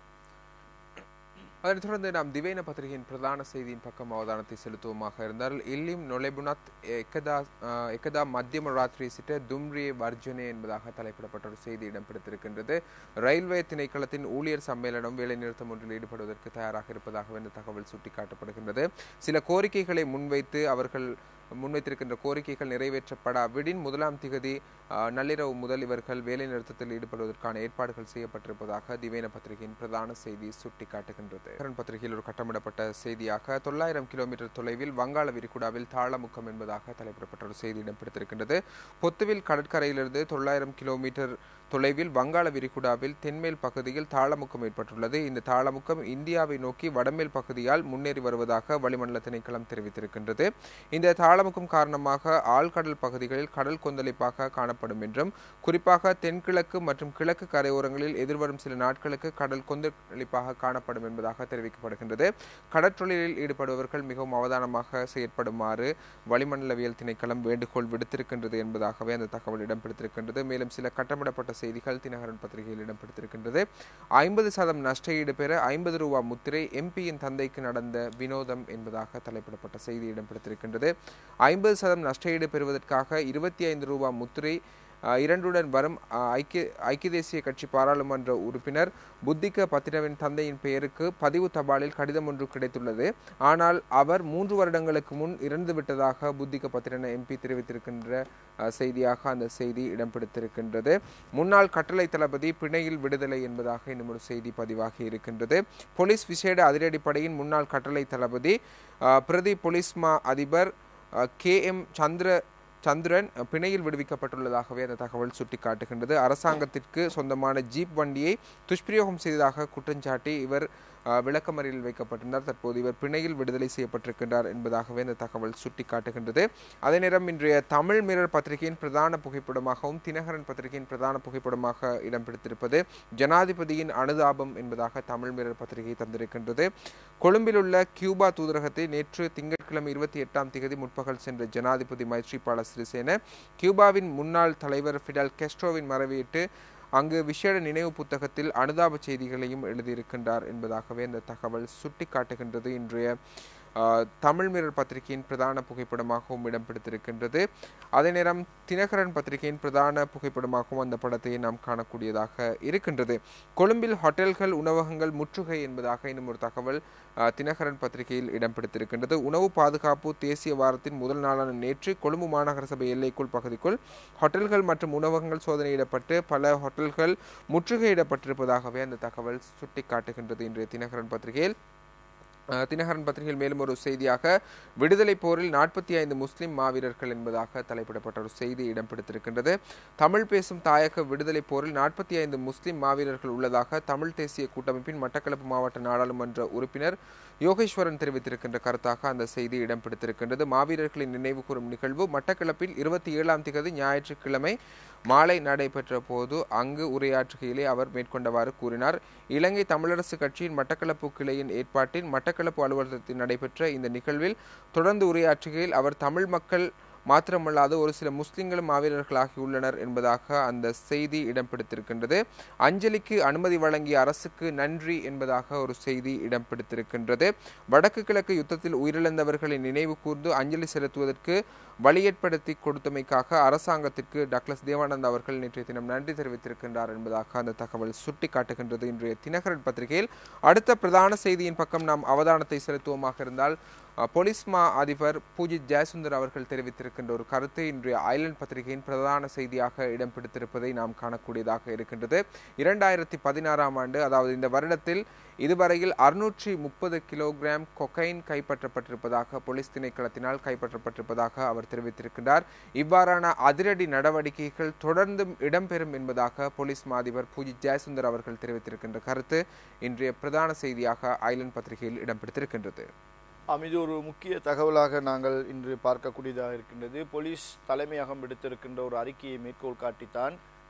அதனைத் தொடர்ந்து நாம் திவேன பத்திரிகையின் பிரதான செய்தியின் பக்கம் அவதானத்தை செலுத்துவோமாக இருந்தால் இல்லிம் நொலைபுனத் எக்கதா அஹ், எக்கதா மத்தியம ராத்திரி சிட்ட தும்ரியே வர்ஜனே என்பதாக தலைப்பிடப்பட்ட ஒரு செய்தி இடம்பெடுத்திருக்கின்றது ரயில்வே திணைக்களத்தின் ஊழியர் சம்மேளனம் வேலைநிறுத்தம் ஒன்றில் ஈடுபடுவதற்கு தயாராக இருப்பதாக இந்த தகவல் சுட்டிக்காட்டப்படுகின்றது சில கோரிக்கைகளை முன்வைத்து அவர்கள் முன்வைத்திருக்கின்ற கோரிக்கைகள் நிறைவேற்றப்படாவிடின் முதலாம் திகதி அஹ், நள்ளிரவு முதல் இவர்கள் வேலை நிறுத்தத்தில் ஈடுபடுவதற்கான ஏற்பாடுகள் செய்யப்பட்டிருப்பதாக திவேன பத்திரிகையின் பிரதான செய்தி சுட்டிக்காட்டுகின்றது கரண் பத்திரிகையில் ஒரு கட்டமிடப்பட்ட செய்தியாக தொள்ளாயிரம் கிலோமீட்டர் தொலைவில் வங்காள விரிகுடாவில் தாளமுக்கம் என்பதாக தலைப்பிடப்பட்ட ஒரு செய்தி இடம்பெடுத்திருக்கின்றது பொத்துவில் கடற்கரையிலிருந்து தொள்ளாயிரம் கிலோமீட்டர் தொலைவில் வங்காள விரிகுடாவில் தென்மேல் பகுதியில் தாளமுக்கம் ஏற்பட்டுள்ளது இந்த தாளமுக்கம் இந்தியாவை நோக்கி வடமேல் பகுதியால் முன்னேறி வருவதாக வளிமண்டல திணைக்களம் தெரிவித்திருக்கின்றது இந்த தாளமுக்கம் காரணமாக ஆழ்கடல் பகுதிகளில் கடல் கொந்தளிப்பாக காணப்படும் என்றும் குறிப்பாக தென்கிழக்கு மற்றும் கிழக்கு கரையோரங்களில் எதிர்வரும் சில நாட்களுக்கு கடல் கொந்தளிப்பாக காணப்படும் என்பதாக தெரிவிக்கப்படுகின்றது கடற்றொழிலில் ஈடுபடுபவர்கள் மிகவும் அவதானமாக செயற்படுமாறு வளிமண்டலவியல் திணைக்களம் வேண்டுகோள் விடுத்திருக்கின்றது என்பதாகவே அந்த தகவல் இடம்பெடுத்திருக்கின்றது மேலும் சில கட்டமிடப்பட்ட செய்திகள் தினகரன் பத்திரிகையில் இடம்பெடுத்திருக்கின்றது ஐம்பது சதம் நஷ்டஈடு பெற ஐம்பது ரூபா முத்திரை எம்பியின் தந்தைக்கு நடந்த வினோதம் என்பதாக தலைப்பிடப்பட்ட செய்தி இடம்பெடுத்திருக்கின்றது ஐம்பது சதம் நஷ்டஈடு பெறுவதற்காக இருபத்தி ஐந்து ரூபா முத்திரை அஹ், இரண்டுடன் வரும் அஹ், ஐக்கிய ஐக்கிய தேசிய கட்சி பாராளுமன்ற உறுப்பினர் புத்திக பத்திரவின் தந்தையின் பெயருக்கு பதிவு தபாலில் கடிதம் ஒன்று கிடைத்துள்ளது ஆனால் அவர் மூன்று வருடங்களுக்கு முன் இறந்து விட்டதாக புத்திக பத்திரன எம்பி தெரிவித்திருக்கின்ற அஹ், செய்தியாக அந்த செய்தி இடம்பெடுத்திருக்கின்றது முன்னாள் கட்டளை தளபதி பிணையில் விடுதலை என்பதாக இன்னும் ஒரு செய்தி பதிவாகி இருக்கின்றது போலீஸ் விசேட அதிரடிப்படையின் முன்னாள் கட்டளை தளபதி அஹ், பிரதி போலீஸ் மா அதிபர் கே எம் சந்திர சந்திரன் அஹ், பிணையில் விடுவிக்கப்பட்டுள்ளதாகவே அந்த தகவல் சுட்டிக்காட்டுகின்றது அரசாங்கத்திற்கு சொந்தமான ஜீப் வண்டியை துஷ்பிரயோகம் செய்ததாக குற்றஞ்சாட்டி இவர் அஹ், விளக்கமறியலில் வைக்கப்பட்டிருந்தார் தற்போது இவர் பிணையில் விடுதலை செய்யப்பட்டிருக்கின்றார் என்பதாகவே அந்த தகவல் சுட்டிக்காட்டுகின்றது அதே நேரம் இன்றைய தமிழ் மிரர் பத்திரிகையின் பிரதான புகைப்படமாகவும் தினகரன் பத்திரிகையின் பிரதான புகைப்படமாக இடம்பெடுத்திருப்பது ஜனாதிபதியின் அனுதாபம் என்பதாக தமிழ் மிரர் பத்திரிகை தந்திருக்கின்றது கொழும்பில் உள்ள கியூபா தூதரகத்தை நேற்று திங்கட்கிழமை இருபத்தி எட்டாம் தேதி முற்பகல் சென்ற ஜனாதிபதி மைத்ரிபால சிறிசேன கியூபாவின் முன்னாள் தலைவர் ஃபிடல் கெஸ்ட்ரோவின் மறைவிட்டு அங்கு விசேட நினைவு புத்தகத்தில் அனுதாப செய்திகளையும் எழுதியிருக்கின்றார் என்பதாகவே அந்த தகவல் சுட்டிக்காட்டுகின்றது இன்றைய ஆஹ், தமிழ் மிரர் பத்திரிகையின் பிரதான புகைப்படமாகவும் இடம்பெடுத்திருக்கின்றது அதே நேரம் தினகரன் பத்திரிகையின் பிரதான புகைப்படமாகவும் அந்த படத்தை நாம் காணக்கூடியதாக இருக்கின்றது கொழும்பில் ஹோட்டல்கள் உணவகங்கள் முற்றுகை என்பதாக இன்னும் ஒரு தகவல் ஆஹ், தினகரன் பத்திரிகையில் இடம்பெடுத்திருக்கின்றது உணவு பாதுகாப்பு தேசிய வாரத்தின் முதல் நாளான நேற்று கொழும்பு மாநகர சபை எல்லைக்குள் பகுதிக்குள் ஹோட்டல்கள் மற்றும் உணவகங்கள் சோதனையிடப்பட்டு பல ஹோட்டல்கள் முற்றுகையிடப்பட்டிருப்பதாகவே அந்த தகவல் சுட்டிக்காட்டுகின்றது இன்றைய தினகரன் பத்திரிகையில் அஹ், தினகரன் பத்திரிகையில் மேலும் ஒரு செய்தியாக விடுதலை போரில் நாற்பத்தி ஐந்து முஸ்லிம் மாவீரர்கள் என்பதாக தலைப்பிடப்பட்ட ஒரு செய்தி இடம்பெடுத்திருக்கின்றது தமிழ் பேசும் தாயக விடுதலை போரில் நாற்பத்தி ஐந்து முஸ்லிம் மாவீரர்கள் உள்ளதாக தமிழ் தேசிய கூட்டமைப்பின் மட்டக்களப்பு மாவட்ட நாடாளுமன்ற உறுப்பினர் யோகேஸ்வரன் தெரிவித்திருக்கின்ற கருத்தாக அந்த செய்தி இடம்பெடுத்திருக்கின்றது மாவீரர்களின் நினைவு கூறும் நிகழ்வு மட்டக்களப்பில் இருபத்தி ஏழாம் திகதி ஞாயிற்றுக்கிழமை மாலை நடைபெற்ற போது அங்கு உரையாற்றுகையிலே அவர் மேற்கொண்டவாறு கூறினார் இலங்கை தமிழரசு கட்சியின் மட்டக்களப்பு கிளையின் ஏற்பாட்டில் மட்டக்களப்பு அலுவலகத்தில் நடைபெற்ற இந்த நிகழ்வில் தொடர்ந்து உரையாற்றுகையில் அவர் தமிழ் மக்கள் மாத்திரமல்லாது ஒரு சில முஸ்லிம்களும் மாவீரர்களாகியுள்ளனர் என்பதாக அந்த செய்தி இடம்பெடுத்திருக்கின்றது அஞ்சலிக்கு அனுமதி வழங்கிய அரசுக்கு நன்றி என்பதாக ஒரு செய்தி இடம்பெடுத்திருக்கின்றது வடக்கு கிழக்கு யுத்தத்தில் உயிரிழந்தவர்களின் நினைவு கூர்ந்து அஞ்சலி செலுத்துவதற்கு வழி ஏற்படுத்தி கொடுத்தமைக்காக அரசாங்கத்திற்கு டக்ளஸ் தேவானந்த் அவர்கள் நேற்றைய தினம் நன்றி தெரிவித்திருக்கின்றார் என்பதாக அந்த தகவல் சுட்டிக்காட்டுகின்றது இன்றைய தினகரன் பத்திரிகையில் அடுத்த பிரதான செய்தியின் பக்கம் நாம் அவதானத்தை செலுத்துவோமாக இருந்தால் அஹ், போலீஸ் மா அதிபர் பூஜித் ஜெயசுந்தர் அவர்கள் தெரிவித்திருக்கின்ற ஒரு கருத்து இன்றைய ஐலண்ட் பத்திரிகையின் பிரதான செய்தியாக இடம் பிடித்திருப்பதை நாம் காணக்கூடியதாக இருக்கின்றது இரண்டாயிரத்தி பதினாறாம் ஆண்டு அதாவது இந்த வருடத்தில் இதுவரையில் அறுநூற்றி முப்பது கிலோகிராம் கொக்கைன் கைப்பற்றப்பட்டிருப்பதாக போலீஸ் திணைக்களத்தினால் கைப்பற்றப்பட்டிருப்பதாக அவர் தெரிவித்திருக்கின்றார் இவ்வாறான அதிரடி நடவடிக்கைகள் தொடர்ந்தும் இடம்பெறும் என்பதாக போலீஸ் மா அதிபர் பூஜித் ஜெயசுந்தர் அவர்கள் தெரிவித்திருக்கின்ற கருத்து இன்றைய பிரதான செய்தியாக ஐலண்ட் பத்திரிகையில் இடம்பெடுத்திருக்கின்றது ஆம், இது ஒரு முக்கிய தகவலாக நாங்கள் இன்று பார்க்கக்கூடியதாக இருக்கின்றது போலீஸ் தலைமையகம் விடுத்திருக்கின்ற ஒரு அறிக்கையை மேற்கோள் காட்டித்தான்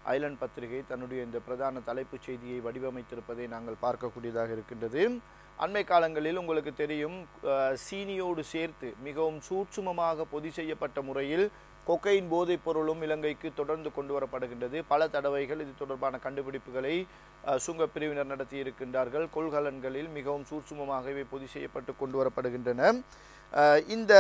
ஐலண்ட் பத்திரிகை தன்னுடைய இந்த பிரதான தலைப்புச் செய்தியை வடிவமைத்திருப்பதை நாங்கள் பார்க்கக்கூடியதாக இருக்கின்றது அண்மை காலங்களில் உங்களுக்கு தெரியும் அஹ், சீனியோடு சேர்த்து மிகவும் சூட்சுமமாக பொதி செய்யப்பட்ட முறையில் கொக்கையின் போதைப் பொருளும் இலங்கைக்கு தொடர்ந்து கொண்டு வரப்படுகின்றது பல தடவைகள் இது தொடர்பான கண்டுபிடிப்புகளை அஹ், சுங்கப் பிரிவினர் நடத்தி இருக்கின்றார்கள் கொள்கலன்களில் மிகவும் சூட்சுமமாக இவை பொதி செய்யப்பட்டு கொண்டு வரப்படுகின்றன அஹ், இந்த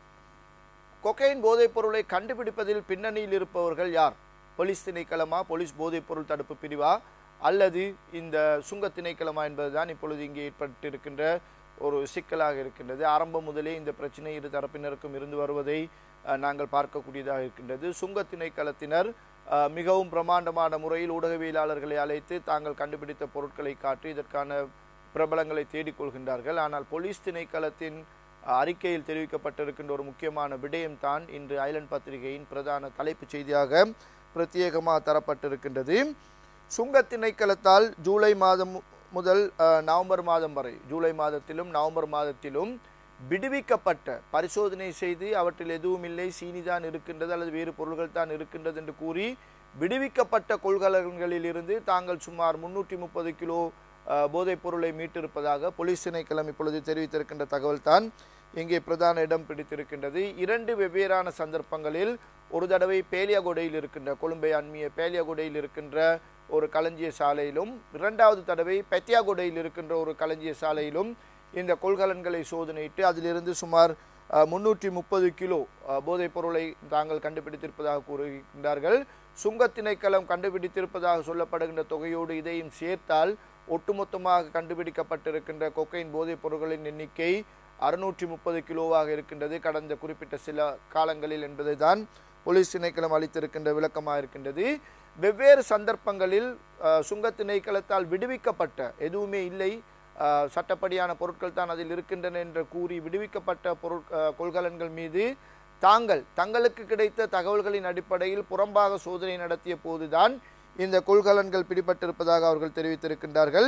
கொக்கையின் போதைப் பொருளை கண்டுபிடிப்பதில் பின்னணியில் இருப்பவர்கள் யார் போலீஸ் திணைக்களமா போலீஸ் போதைப் பொருள் தடுப்பு பிரிவா அல்லது இந்த சுங்க திணைக்களமா என்பதுதான் இப்பொழுது இங்கே ஏற்பட்டிருக்கின்ற ஒரு சிக்கலாக இருக்கின்றது ஆரம்பம் முதலே இந்த பிரச்சனை இரு தரப்பினருக்கும் இருந்து வருவதை அஹ், நாங்கள் பார்க்கக்கூடியதாக இருக்கின்றது சுங்க திணைக்களத்தினர் அஹ், மிகவும் பிரமாண்டமான முறையில் ஊடகவியலாளர்களை அழைத்து தாங்கள் கண்டுபிடித்த பொருட்களை காட்டி இதற்கான பிரபலங்களை தேடிக்கொள்கின்றார்கள் ஆனால் போலீஸ் திணைக்களத்தின் அஹ், அறிக்கையில் தெரிவிக்கப்பட்டிருக்கின்ற ஒரு முக்கியமான விடயம்தான் இன்று ஐலண்ட் பத்திரிகையின் பிரதான தலைப்புச் செய்தியாக பிரத்யேகமாக தரப்பட்டிருக்கின்றது சுங்க திணைக்களத்தால் ஜூலை மாதம் மு- முதல் அஹ், நவம்பர் மாதம் வரை ஜூலை மாதத்திலும் நவம்பர் மாதத்திலும் விடுவிக்கப்பட்ட பரிசோதனை செய்து அவற்றில் எதுவும் இல்லை சீனிதான் இருக்கின்றது அல்லது வேறு பொருள்கள் தான் இருக்கின்றது என்று கூறி விடுவிக்கப்பட்ட கொள்கலன்களில் இருந்து தாங்கள் சுமார் முன்னூற்றி முப்பது கிலோ அஹ், போதைப் பொருளை மீட்டிருப்பதாக போலீஸ் திணைக்களம் இப்பொழுது தெரிவித்திருக்கின்ற தகவல் தான் இங்கே பிரதான இடம் பிடித்திருக்கின்றது இரண்டு வெவ்வேறான சந்தர்ப்பங்களில் ஒரு தடவை பேலியாகொடையில் இருக்கின்ற கொழும்பை அண்மிய பேலியாகொடையில் இருக்கின்ற ஒரு களஞ்சிய சாலையிலும் இரண்டாவது தடவை பெத்தியாகொடையில் இருக்கின்ற ஒரு களஞ்சிய சாலையிலும் இந்த கொள்கலன்களை சோதனையிட்டு அதிலிருந்து சுமார் முன்னூற்றி முப்பது கிலோ அஹ், போதைப் பொருளை தாங்கள் கண்டுபிடித்திருப்பதாக கூறுகின்றார்கள் சுங்கத் திணைக்களம் கண்டுபிடித்திருப்பதாக சொல்லப்படுகின்ற தொகையோடு இதையும் சேர்த்தால் ஒட்டுமொத்தமாக கண்டுபிடிக்கப்பட்டிருக்கின்ற கொக்கைன் போதைப் பொருட்களின் எண்ணிக்கை அறுநூற்றி முப்பது கிலோவாக இருக்கின்றது கடந்த குறிப்பிட்ட சில காலங்களில் என்பதுதான் போலீஸ் திணைக்களம் அளித்திருக்கின்ற விளக்கமாக இருக்கின்றது வெவ்வேறு சந்தர்ப்பங்களில் அஹ், சுங்கத் திணைக்களத்தால் விடுவிக்கப்பட்ட எதுவுமே இல்லை அஹ், சட்டப்படியான பொருட்கள் தான் அதில் இருக்கின்றன என்று கூறி விடுவிக்கப்பட்ட பொருட் அஹ், கொள்கலன்கள் மீது தாங்கள் தங்களுக்கு கிடைத்த தகவல்களின் அடிப்படையில் புறம்பாக சோதனை நடத்திய போதுதான் இந்த கொள்கலன்கள் பிடிபட்டிருப்பதாக அவர்கள் தெரிவித்திருக்கின்றார்கள்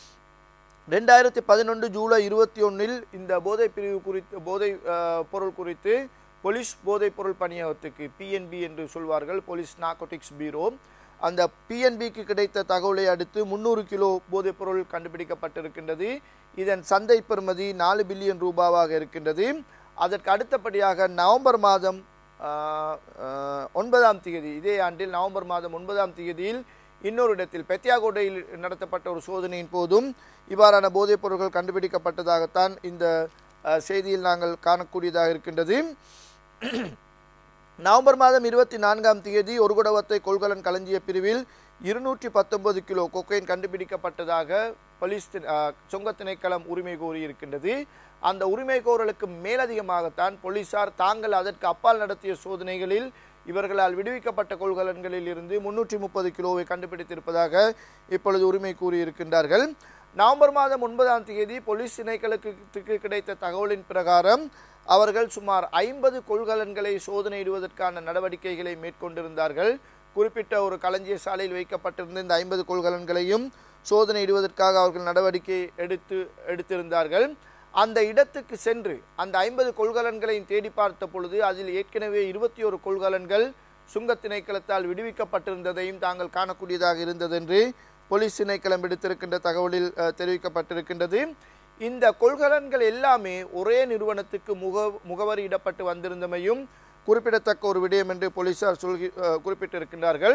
ரெண்டாயிரத்தி பதினொன்று ஜூலை இருபத்தி ஒன்றில் இந்த போதைப் பிரிவு குறித்து போதை அஹ், பொருள் குறித்து போலீஸ் போதைப் பொருள் பணியகத்துக்கு பிஎன்பி என்று சொல்வார்கள் போலீஸ் நார்கோட்டிக்ஸ் பீரோ அந்த பிஎன்பிக்கு கிடைத்த தகவலை அடுத்து முந்நூறு கிலோ போதைப் பொருள் கண்டுபிடிக்கப்பட்டிருக்கின்றது இதன் சந்தை பெறுமதி நாலு பில்லியன் ரூபாவாக இருக்கின்றது அதற்கு அடுத்தபடியாக நவம்பர் மாதம் ஆஹ், ஆஹ், ஒன்பதாம் தேதி இதே ஆண்டில் நவம்பர் மாதம் ஒன்பதாம் தேதியில் இன்னொரு இடத்தில் பெத்தியாகோடையில் நடத்தப்பட்ட ஒரு சோதனையின் போதும் இவ்வாறான போதைப் பொருட்கள் கண்டுபிடிக்கப்பட்டதாகத்தான் இந்த ஆஹ், செய்தியில் நாங்கள் காணக்கூடியதாக இருக்கின்றது நவம்பர் மாதம் இருபத்தி நான்காம் தேதி ஒரு குடவத்தை கொள்கலன் களஞ்சிய பிரிவில் இருநூற்றி பத்தொன்பது கிலோ கொக்கைன் கண்டுபிடிக்கப்பட்டதாக போலீஸ் தி- அஹ், சுங்கத் திணைக்களம் உரிமை கோரியிருக்கின்றது அந்த உரிமை கோரலுக்கு மேலதிகமாகத்தான் போலீசார் தாங்கள் அதற்கு அப்பால் நடத்திய சோதனைகளில் இவர்களால் விடுவிக்கப்பட்ட கொள்கலன்களில் இருந்து முன்னூற்றி முப்பது கிலோவை கண்டுபிடித்திருப்பதாக இப்பொழுது உரிமை கூறியிருக்கின்றார்கள் நவம்பர் மாதம் ஒன்பதாம் தேதி போலீஸ் திணைக்களத்துக்கு கிடைத்த தகவலின் பிரகாரம் அவர்கள் சுமார் ஐம்பது கொள்கலன்களை சோதனையிடுவதற்கான நடவடிக்கைகளை மேற்கொண்டிருந்தார்கள் குறிப்பிட்ட ஒரு களஞ்சிய சாலையில் வைக்கப்பட்டிருந்த இந்த ஐம்பது கொள்கலன்களையும் சோதனையிடுவதற்காக அவர்கள் நடவடிக்கை எடுத்து எடுத்திருந்தார்கள் அந்த இடத்துக்கு சென்று அந்த ஐம்பது கொள்கலன்களையும் தேடி பார்த்த பொழுது அதில் ஏற்கனவே இருபத்தி ஒரு கொள்கலன்கள் சுங்கத் திணைக்களத்தால் விடுவிக்கப்பட்டிருந்ததையும் தாங்கள் காணக்கூடியதாக இருந்ததென்று போலீஸ் திணைக்களம் எடுத்திருக்கின்ற தகவலில் அஹ், தெரிவிக்கப்பட்டிருக்கின்றது இந்த கொள்கலன்கள் எல்லாமே ஒரே நிறுவனத்துக்கு முக முகவரியிடப்பட்டு வந்திருந்தமையும் குறிப்பிடத்தக்க ஒரு விடயம் என்று போலீசார் சொல்கி அஹ், குறிப்பிட்டிருக்கின்றார்கள்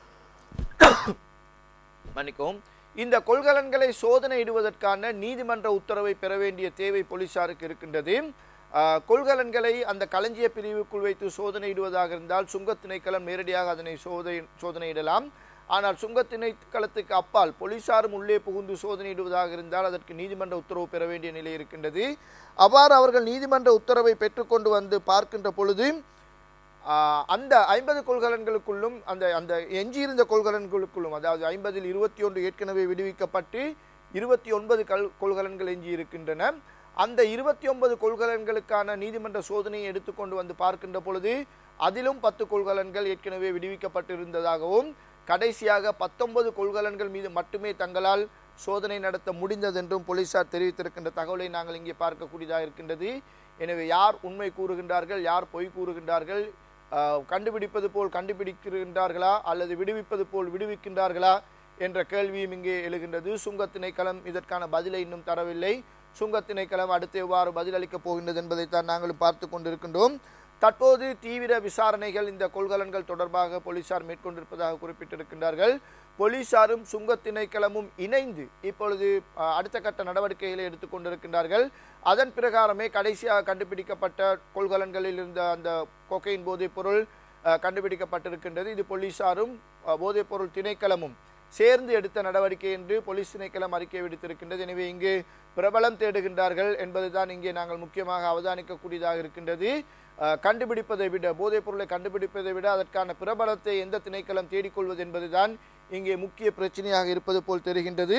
மன்னிக்கவும் இந்த கொள்கலன்களை சோதனையிடுவதற்கான நீதிமன்ற உத்தரவை பெற வேண்டிய தேவை போலீசாருக்கு இருக்கின்றது ஆஹ், கொள்கலன்களை அந்த களஞ்சிய பிரிவுக்குள் வைத்து சோதனையிடுவதாக இருந்தால் சுங்கத் திணைக்களம் நேரடியாக அதனை சோதனை சோதனையிடலாம் ஆனால் சுங்கத் திணைக்களத்துக்கு அப்பால் போலீசாரும் உள்ளே புகுந்து சோதனையிடுவதாக இருந்தால் அதற்கு நீதிமன்ற உத்தரவு பெற வேண்டிய நிலை இருக்கின்றது அவ்வாறு அவர்கள் நீதிமன்ற உத்தரவை பெற்றுக்கொண்டு வந்து பார்க்கின்ற பொழுது ஆஹ் அந்த ஐம்பது கொள்கலன்களுக்குள்ளும் அந்த அந்த எஞ்சியிருந்த கொள்கலன்களுக்குள்ளும் அதாவது ஐம்பதில் இருபத்தி ஒன்று ஏற்கனவே விடுவிக்கப்பட்டு இருபத்தி ஒன்பது கல் கொள்கலன்கள் எஞ்சி இருக்கின்றன அந்த இருபத்தி ஒன்பது கொள்கலன்களுக்கான நீதிமன்ற சோதனையை எடுத்துக்கொண்டு வந்து பார்க்கின்ற பொழுது அதிலும் பத்து கொள்கலன்கள் ஏற்கனவே விடுவிக்கப்பட்டிருந்ததாகவும் கடைசியாக பத்தொன்பது கொள்கலன்கள் மீது மட்டுமே தங்களால் சோதனை நடத்த முடிந்ததென்றும் போலீசார் தெரிவித்திருக்கின்ற தகவலை நாங்கள் இங்கே பார்க்கக்கூடியதாக இருக்கின்றது எனவே யார் உண்மை கூறுகின்றார்கள் யார் பொய் கூறுகின்றார்கள் ஆஹ், கண்டுபிடிப்பது போல் கண்டுபிடிக்கின்றார்களா அல்லது விடுவிப்பது போல் விடுவிக்கின்றார்களா என்ற கேள்வியும் இங்கே எழுகின்றது சுங்கத் திணைக்களம் இதற்கான பதிலை இன்னும் தரவில்லை சுங்கத் திணைக்களம் அடுத்து எவ்வாறு பதிலளிக்கப் போகின்றது என்பதைத்தான் நாங்களும் பார்த்து கொண்டிருக்கின்றோம் தற்போது தீவிர விசாரணைகள் இந்த கொள்கலன்கள் தொடர்பாக போலீசார் மேற்கொண்டிருப்பதாக குறிப்பிட்டிருக்கின்றார்கள் போலீசாரும் சுங்கத் திணைக்களமும் இணைந்து இப்பொழுது அஹ், அடுத்த கட்ட நடவடிக்கைகளை எடுத்துக்கொண்டிருக்கின்றார்கள் அதன் பிரகாரமே கடைசியாக கண்டுபிடிக்கப்பட்ட கொள்கலன்களில் இருந்த அந்த கொக்கையின் போதைப் பொருள் அஹ், கண்டுபிடிக்கப்பட்டிருக்கின்றது இது போலீசாரும் அஹ், போதைப் பொருள் திணைக்களமும் சேர்ந்து எடுத்த நடவடிக்கை என்று போலீஸ் திணைக்களம் அறிக்கை விடுத்திருக்கின்றது எனவே இங்கு பிரபலம் தேடுகின்றார்கள் என்பதுதான் இங்கே நாங்கள் முக்கியமாக அவதானிக்கக்கூடியதாக இருக்கின்றது அஹ், கண்டுபிடிப்பதை விட போதைப் பொருளை கண்டுபிடிப்பதை விட அதற்கான பிரபலத்தை எந்த திணைக்களம் தேடிக்கொள்வது என்பதுதான் இங்கே முக்கிய பிரச்சனையாக இருப்பது போல் தெரிகின்றது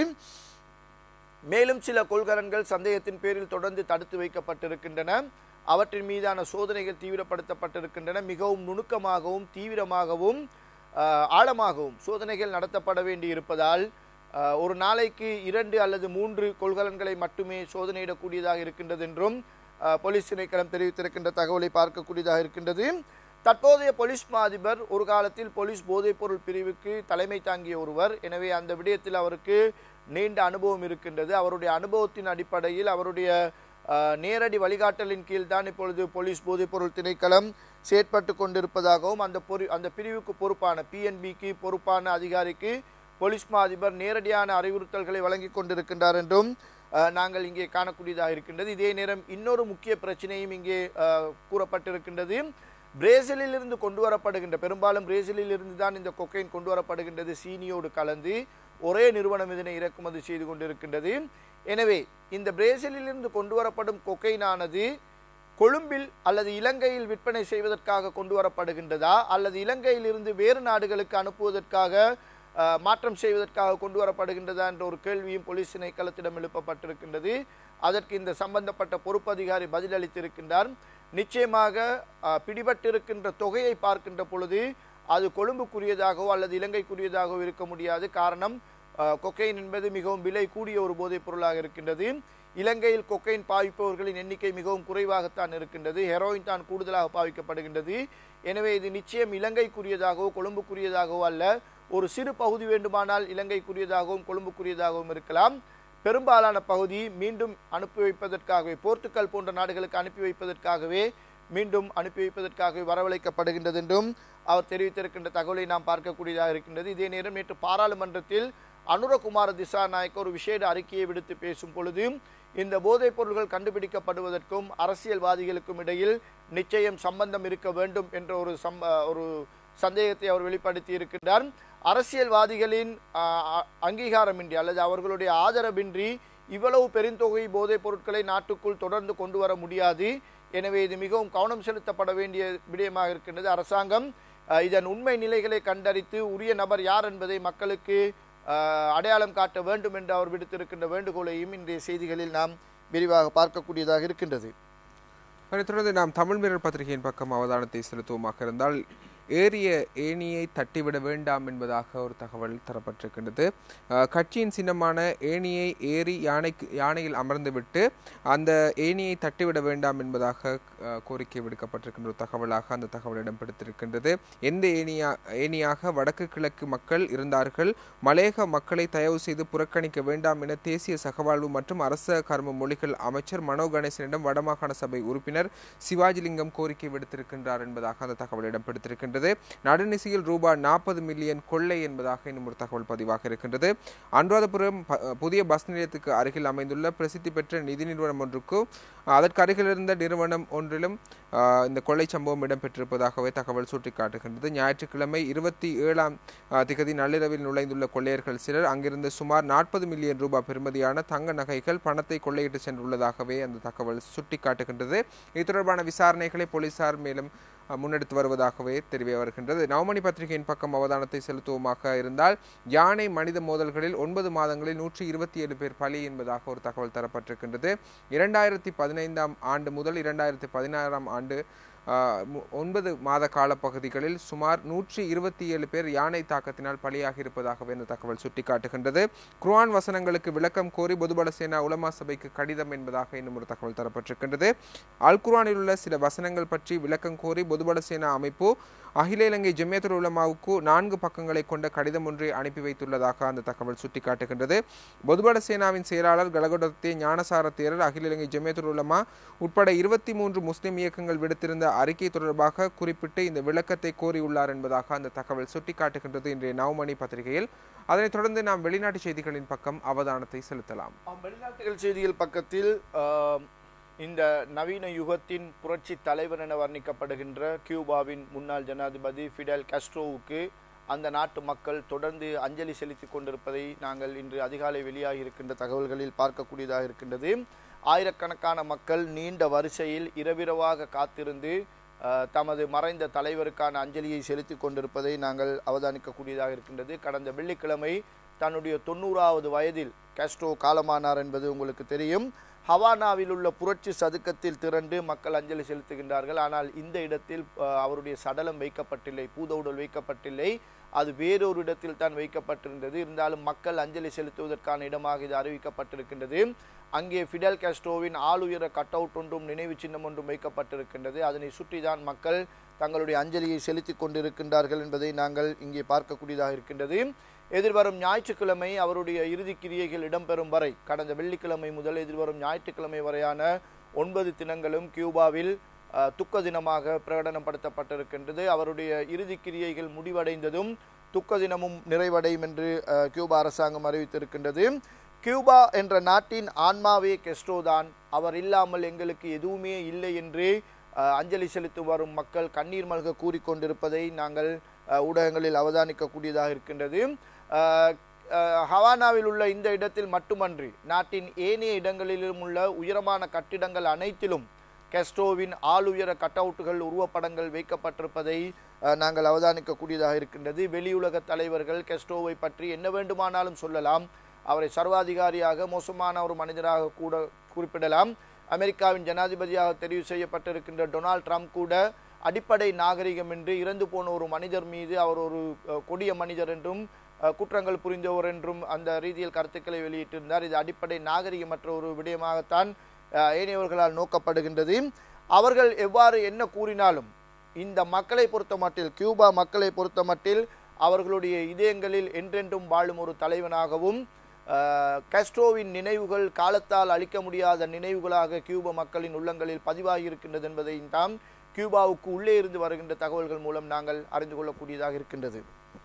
மேலும் சில கொள்கலன்கள் சந்தேகத்தின் பேரில் தொடர்ந்து தடுத்து வைக்கப்பட்டிருக்கின்றன அவற்றின் மீதான சோதனைகள் தீவிரப்படுத்தப்பட்டிருக்கின்றன மிகவும் நுணுக்கமாகவும் தீவிரமாகவும் ஆஹ், ஆழமாகவும் சோதனைகள் நடத்தப்பட வேண்டி இருப்பதால் ஆஹ், ஒரு நாளைக்கு இரண்டு அல்லது மூன்று கொள்கலன்களை மட்டுமே சோதனையிடக்கூடியதாக இருக்கின்றது என்றும் ஆஹ், போலீஸ் திணைக்களம் தெரிவித்திருக்கின்ற தகவலை பார்க்கக்கூடியதாக இருக்கின்றது தற்போதைய போலீஸ் மா அதிபர் ஒரு காலத்தில் போலீஸ் போதைப்பொருள் பிரிவுக்கு தலைமை தாங்கிய ஒருவர் எனவே அந்த விடயத்தில் அவருக்கு நீண்ட அனுபவம் இருக்கின்றது அவருடைய அனுபவத்தின் அடிப்படையில் அவருடைய ஆஹ், நேரடி வழிகாட்டலின் கீழ் தான் இப்பொழுது போலீஸ் போதைப்பொருள் திணைக்களம் செயற்பட்டு கொண்டிருப்பதாகவும் அந்த பொறி அந்த பிரிவுக்கு பொறுப்பான பிஎன்பிக்கு பொறுப்பான அதிகாரிக்கு போலீஸ் மா அதிபர் நேரடியான அறிவுறுத்தல்களை வழங்கி கொண்டிருக்கின்றார் என்றும் ஆஹ், நாங்கள் இங்கே காணக்கூடியதாக இருக்கின்றது இதே நேரம் இன்னொரு முக்கிய பிரச்சனையும் இங்கே ஆஹ், கூறப்பட்டிருக்கின்றது பிரேசிலில் இருந்து கொண்டு வரப்படுகின்ற பெரும்பாலும் பிரேசிலில் இருந்து தான் இந்த கொக்கைன் கொண்டு வரப்படுகின்றது சீனியோடு கலந்து ஒரே நிறுவனம் இதனை இறக்குமதி செய்து கொண்டிருக்கின்றது எனவே இந்த பிரேசிலில் இருந்து கொண்டு வரப்படும் கொக்கைனானது கொழும்பில் அல்லது இலங்கையில் விற்பனை செய்வதற்காக கொண்டு வரப்படுகின்றதா அல்லது இலங்கையில் இருந்து வேறு நாடுகளுக்கு அனுப்புவதற்காக அஹ், மாற்றம் செய்வதற்காக கொண்டு வரப்படுகின்றதா என்ற ஒரு கேள்வியும் போலீஸ் திணைக்களத்திடம் எழுப்பப்பட்டிருக்கின்றது அதற்கு இந்த சம்பந்தப்பட்ட பொறுப்பு அதிகாரி பதிலளித்திருக்கின்றார் நிச்சயமாக அஹ், பிடிபட்டிருக்கின்ற தொகையை பார்க்கின்ற பொழுது அது கொழும்புக்குரியதாகவோ அல்லது இலங்கைக்குரியதாகவோ இருக்க முடியாது காரணம் அஹ், கொக்கைன் என்பது மிகவும் விலை கூடிய ஒரு போதைப் பொருளாக இருக்கின்றது இலங்கையில் கொக்கைன் பாவிப்பவர்களின் எண்ணிக்கை மிகவும் குறைவாகத்தான் இருக்கின்றது ஹெரோயின் தான் கூடுதலாக பாவிக்கப்படுகின்றது எனவே இது நிச்சயம் இலங்கைக்குரியதாகவோ கொழும்புக்குரியதாகவோ அல்ல ஒரு சிறு பகுதி வேண்டுமானால் இலங்கைக்குரியதாகவும் கொழும்புக்குரியதாகவும் இருக்கலாம் பெரும்பாலான பகுதி மீண்டும் அனுப்பி வைப்பதற்காகவே போர்த்துக்கல் போன்ற நாடுகளுக்கு அனுப்பி வைப்பதற்காகவே மீண்டும் அனுப்பி வைப்பதற்காகவே வரவழைக்கப்படுகின்றது என்றும் அவர் தெரிவித்திருக்கின்ற தகவலை நாம் பார்க்கக்கூடியதாக இருக்கின்றது இதே நேரம் நேற்று பாராளுமன்றத்தில் அனுரகுமார திசாநாயக்க ஒரு விசேட அறிக்கையை விடுத்து பேசும் பொழுது இந்த போதைப் பொருள்கள் கண்டுபிடிக்கப்படுவதற்கும் அரசியல்வாதிகளுக்கும் இடையில் நிச்சயம் சம்பந்தம் இருக்க வேண்டும் என்ற ஒரு சம்ப ஒரு சந்தேகத்தை அவர் வெளிப்படுத்தி இருக்கின்றார் அரசியல்வாதிகளின் ஆ, அ- அங்கீகாரமின்றி அல்லது அவர்களுடைய ஆதரவின்றி இவ்வளவு பெருந்தொகை போதைப் பொருட்களை நாட்டுக்குள் தொடர்ந்து கொண்டு வர முடியாது எனவே இது மிகவும் கவனம் செலுத்தப்பட வேண்டிய விடயமாக இருக்கின்றது அரசாங்கம் அஹ், இதன் உண்மை நிலைகளை கண்டறித்து உரிய நபர் யார் என்பதை மக்களுக்கு அஹ், அடையாளம் காட்ட வேண்டும் என்று அவர் விடுத்திருக்கின்ற வேண்டுகோளையும் இன்றைய செய்திகளில் நாம் விரிவாக பார்க்கக்கூடியதாக இருக்கின்றது அதைத் தொடர்ந்து நாம் தமிழ் மிரர் பத்திரிகையின் பக்கம் அவதானத்தை செலுத்துவோமாக இருந்தால் ஏறிய ஏணியை தட்டிவிட வேண்டாம் என்பதாக ஒரு தகவல் தரப்பட்டிருக்கின்றது அஹ், கட்சியின் சின்னமான ஏணியை ஏறி யானைக்கு யானையில் அமர்ந்துவிட்டு அந்த ஏணியை தட்டிவிட வேண்டாம் என்பதாக அஹ், கோரிக்கை விடுக்கப்பட்டிருக்கின்ற ஒரு தகவலாக அந்த தகவல் இடம்பெடுத்திருக்கின்றது எந்த ஏணியா ஏணியாக வடக்கு கிழக்கு மக்கள் இருந்தார்கள் மலையக மக்களை தயவு செய்து புறக்கணிக்க வேண்டாம் என தேசிய சகவாழ்வு மற்றும் அரச கர்ம மொழிகள் அமைச்சர் மனோ கணேசனிடம் வடமாகாண சபை உறுப்பினர் சிவாஜிலிங்கம் கோரிக்கை விடுத்திருக்கின்றார் என்பதாக அந்த தகவல் இடம்பெடுத்திருக்கின்றது நடுநிசையில் ரூபாய் நாற்பது மில்லியன் கொள்ளை என்பதாக இன்னும் ஒரு தகவல் பதிவாக இருக்கின்றது அனுராதபுரம் ப- புதிய பஸ் நிலையத்துக்கு அருகில் அமைந்துள்ள பிரசித்தி பெற்ற நிதி நிறுவனம் ஒன்றுக்கு அதற்கு அருகில் இருந்த நிறுவனம் ஒன்றிலும் ஆஹ், இந்த கொள்ளை சம்பவம் இடம்பெற்றிருப்பதாகவே தகவல் சுட்டிக்காட்டுகின்றது ஞாயிற்றுக்கிழமை இருபத்தி ஏழாம் ஆஹ், திகதி நள்ளிரவில் நுழைந்துள்ள கொள்ளையர்கள் சிலர் அங்கிருந்து சுமார் நாற்பது மில்லியன் ரூபாய் பெறுமதியான தங்க நகைகள் பணத்தை கொள்ளையிட்டு சென்றுள்ளதாகவே அந்த தகவல் சுட்டிக்காட்டுகின்றது இது தொடர்பான விசாரணைகளை போலீசார் மேலும் அஹ், முன்னெடுத்து வருவதாகவே தெரிய வருகின்றது நவமணி பத்திரிகையின் பக்கம் அவதானத்தை செலுத்துவோமாக இருந்தால் யானை மனித மோதல்களில் ஒன்பது மாதங்களில் நூற்றி இருபத்தி ஏழு பேர் பலி என்பதாக ஒரு தகவல் தரப்பட்டிருக்கின்றது இரண்டாயிரத்தி பதினைந்தாம் ஆண்டு முதல் இரண்டாயிரத்தி பதினாறாம் ஆண்டு ஆஹ், மு- ஒன்பது மாத கால பகுதிகளில் சுமார் நூற்றி இருபத்தி ஏழு பேர் யானை தாக்கத்தினால் பலியாகி இருப்பதாகவே இந்த தகவல் சுட்டிக்காட்டுகின்றது குர்ஆன் வசனங்களுக்கு விளக்கம் கோரி பொதுபல சேனா உலமா சபைக்கு கடிதம் என்பதாக இன்னும் ஒரு தகவல் தரப்பட்டிருக்கின்றது அல் குர்ஆனில் உள்ள சில வசனங்கள் பற்றி விளக்கம் கோரி பொதுபல சேனா அமைப்பு அகில இலங்கை ஜெமியத்துல் உலமாவுக்கு நான்கு பக்கங்களை கொண்ட கடிதம் ஒன்றை அனுப்பி வைத்துள்ளதாக அந்த தகவல் சுட்டிக்காட்டுகின்றது பொதுபல சேனாவின் செயலாளர் கலகொடத்தே ஞானசார தேரர் அகில இலங்கை ஜெமியத்துல் உலமா உட்பட இருபத்தி மூன்று முஸ்லிம் இயக்கங்கள் விடுத்திருந்த அறிக்கை தொடர்பாக குறிப்பிட்டு இந்த விளக்கத்தை கோரியுள்ளார் என்பதாக அந்த தகவல் சுட்டிக்காட்டுகின்றது இன்றைய நவமணி பத்திரிகையில் அதனைத் தொடர்ந்து நாம் வெளிநாட்டு செய்திகளின் பக்கம் அவதானத்தை செலுத்தலாம் ஆம், வெளிநாட்டுகள் செய்திகள் பக்கத்தில் ஆம், இந்த நவீன யுகத்தின் புரட்சி தலைவர் என வர்ணிக்கப்படுகின்ற கியூபாவின் முன்னாள் ஜனாதிபதி ஃபிடல் காஸ்ட்ரோவுக்கு அந்த நாட்டு மக்கள் தொடர்ந்து அஞ்சலி செலுத்திக் கொண்டிருப்பதை நாங்கள் இன்று அதிகாலை வெளியாகி இருக்கின்ற தகவல்களில் பார்க்கக்கூடியதாக இருக்கின்றது ஆயிரக்கணக்கான மக்கள் நீண்ட வரிசையில் இரவிரவாக காத்திருந்து அஹ், தமது மறைந்த தலைவருக்கான அஞ்சலியை செலுத்திக் கொண்டிருப்பதை நாங்கள் அவதானிக்கக்கூடியதாக இருக்கின்றது கடந்த வெள்ளிக்கிழமை தன்னுடைய தொண்ணூறாவது வயதில் காஸ்ட்ரோ காலமானார் என்பது உங்களுக்கு தெரியும் ஹவானாவில் உள்ள புரட்சி சதுக்கத்தில் திரண்டு மக்கள் அஞ்சலி செலுத்துகின்றார்கள் ஆனால் இந்த இடத்தில் அஹ், அவருடைய சடலம் வைக்கப்பட்டில்லை பூதவுடல் வைக்கப்பட்டில்லை அது வேறொரு இடத்தில் தான் வைக்கப்பட்டிருந்தது இருந்தாலும் மக்கள் அஞ்சலி செலுத்துவதற்கான இடமாக இது அறிவிக்கப்பட்டிருக்கின்றது அங்கே ஃபிடல் காஸ்ட்ரோவின் ஆளுயர கட் அவுட் ஒன்றும் நினைவு சின்னம் ஒன்றும் வைக்கப்பட்டிருக்கின்றது அதனை சுற்றி தான் மக்கள் தங்களுடைய அஞ்சலியை செலுத்திக் கொண்டிருக்கின்றார்கள் என்பதை நாங்கள் இங்கே பார்க்கக்கூடியதாக இருக்கின்றது எதிர்வரும் ஞாயிற்றுக்கிழமை அவருடைய இறுதிக் கிரியைகள் இடம்பெறும் வரை கடந்த வெள்ளிக்கிழமை முதல் எதிர்வரும் ஞாயிற்றுக்கிழமை வரையான ஒன்பது தினங்களும் கியூபாவில் அஹ், துக்க தினமாக பிரகடனப்படுத்தப்பட்டிருக்கின்றது அவருடைய இறுதிக் கிரியைகள் முடிவடைந்ததும் துக்க தினமும் நிறைவடையும் என்று அஹ், கியூபா அரசாங்கம் அறிவித்திருக்கின்றது கியூபா என்ற நாட்டின் ஆன்மாவே கெஸ்டோ தான் அவர் இல்லாமல் எங்களுக்கு எதுவுமே இல்லை என்று அஹ், அஞ்சலி செலுத்தி வரும் மக்கள் கண்ணீர் மல்க கூறிக்கொண்டிருப்பதை நாங்கள் அஹ், ஊடகங்களில் அவதானிக்கக்கூடியதாக இருக்கின்றது அஹ், அஹ், ஹவானாவில் உள்ள இந்த இடத்தில் மட்டுமன்றி நாட்டின் ஏனைய இடங்களிலும் உள்ள உயரமான கட்டிடங்கள் அனைத்திலும் கெஸ்டோவின் ஆளுயர கட்டவுட்டுகள் உருவப்படங்கள் வைக்கப்பட்டிருப்பதை அஹ், நாங்கள் அவதானிக்கக்கூடியதாக இருக்கின்றது வெளியுலக தலைவர்கள் கெஸ்டோவை பற்றி என்ன வேண்டுமானாலும் சொல்லலாம் அவரை சர்வாதிகாரியாக மோசமான ஒரு மனிதராக கூட குறிப்பிடலாம் அமெரிக்காவின் ஜனாதிபதியாக தெரிவு செய்யப்பட்டிருக்கின்ற டொனால்ட் ட்ரம்ப் கூட அடிப்படை நாகரிகம் என்று இறந்து போன ஒரு மனிதர் மீது அவர் ஒரு அஹ், கொடிய மனிதர் என்றும் அஹ், குற்றங்கள் புரிந்தவர் என்றும் அந்த ரீதியில் கருத்துக்களை வெளியிட்டிருந்தார் இது அடிப்படை நாகரிகமற்ற ஒரு விடயமாகத்தான் அஹ், ஏனையவர்களால் நோக்கப்படுகின்றது அவர்கள் எவ்வாறு என்ன கூறினாலும் இந்த மக்களை பொறுத்த மட்டில் கியூபா மக்களை பொறுத்த மட்டில் அவர்களுடைய இதயங்களில் என்றென்றும் வாழும் ஒரு தலைவனாகவும் அஹ், காஸ்ட்ரோவின் நினைவுகள் காலத்தால் அழிக்க முடியாத நினைவுகளாக கியூபா மக்களின் உள்ளங்களில் பதிவாகி இருக்கின்றது என்பதையும் தான் கியூபாவுக்கு உள்ளே இருந்து வருகின்ற தகவல்கள் மூலம் நாங்கள் அறிந்து கொள்ளக்கூடியதாக இருக்கின்றது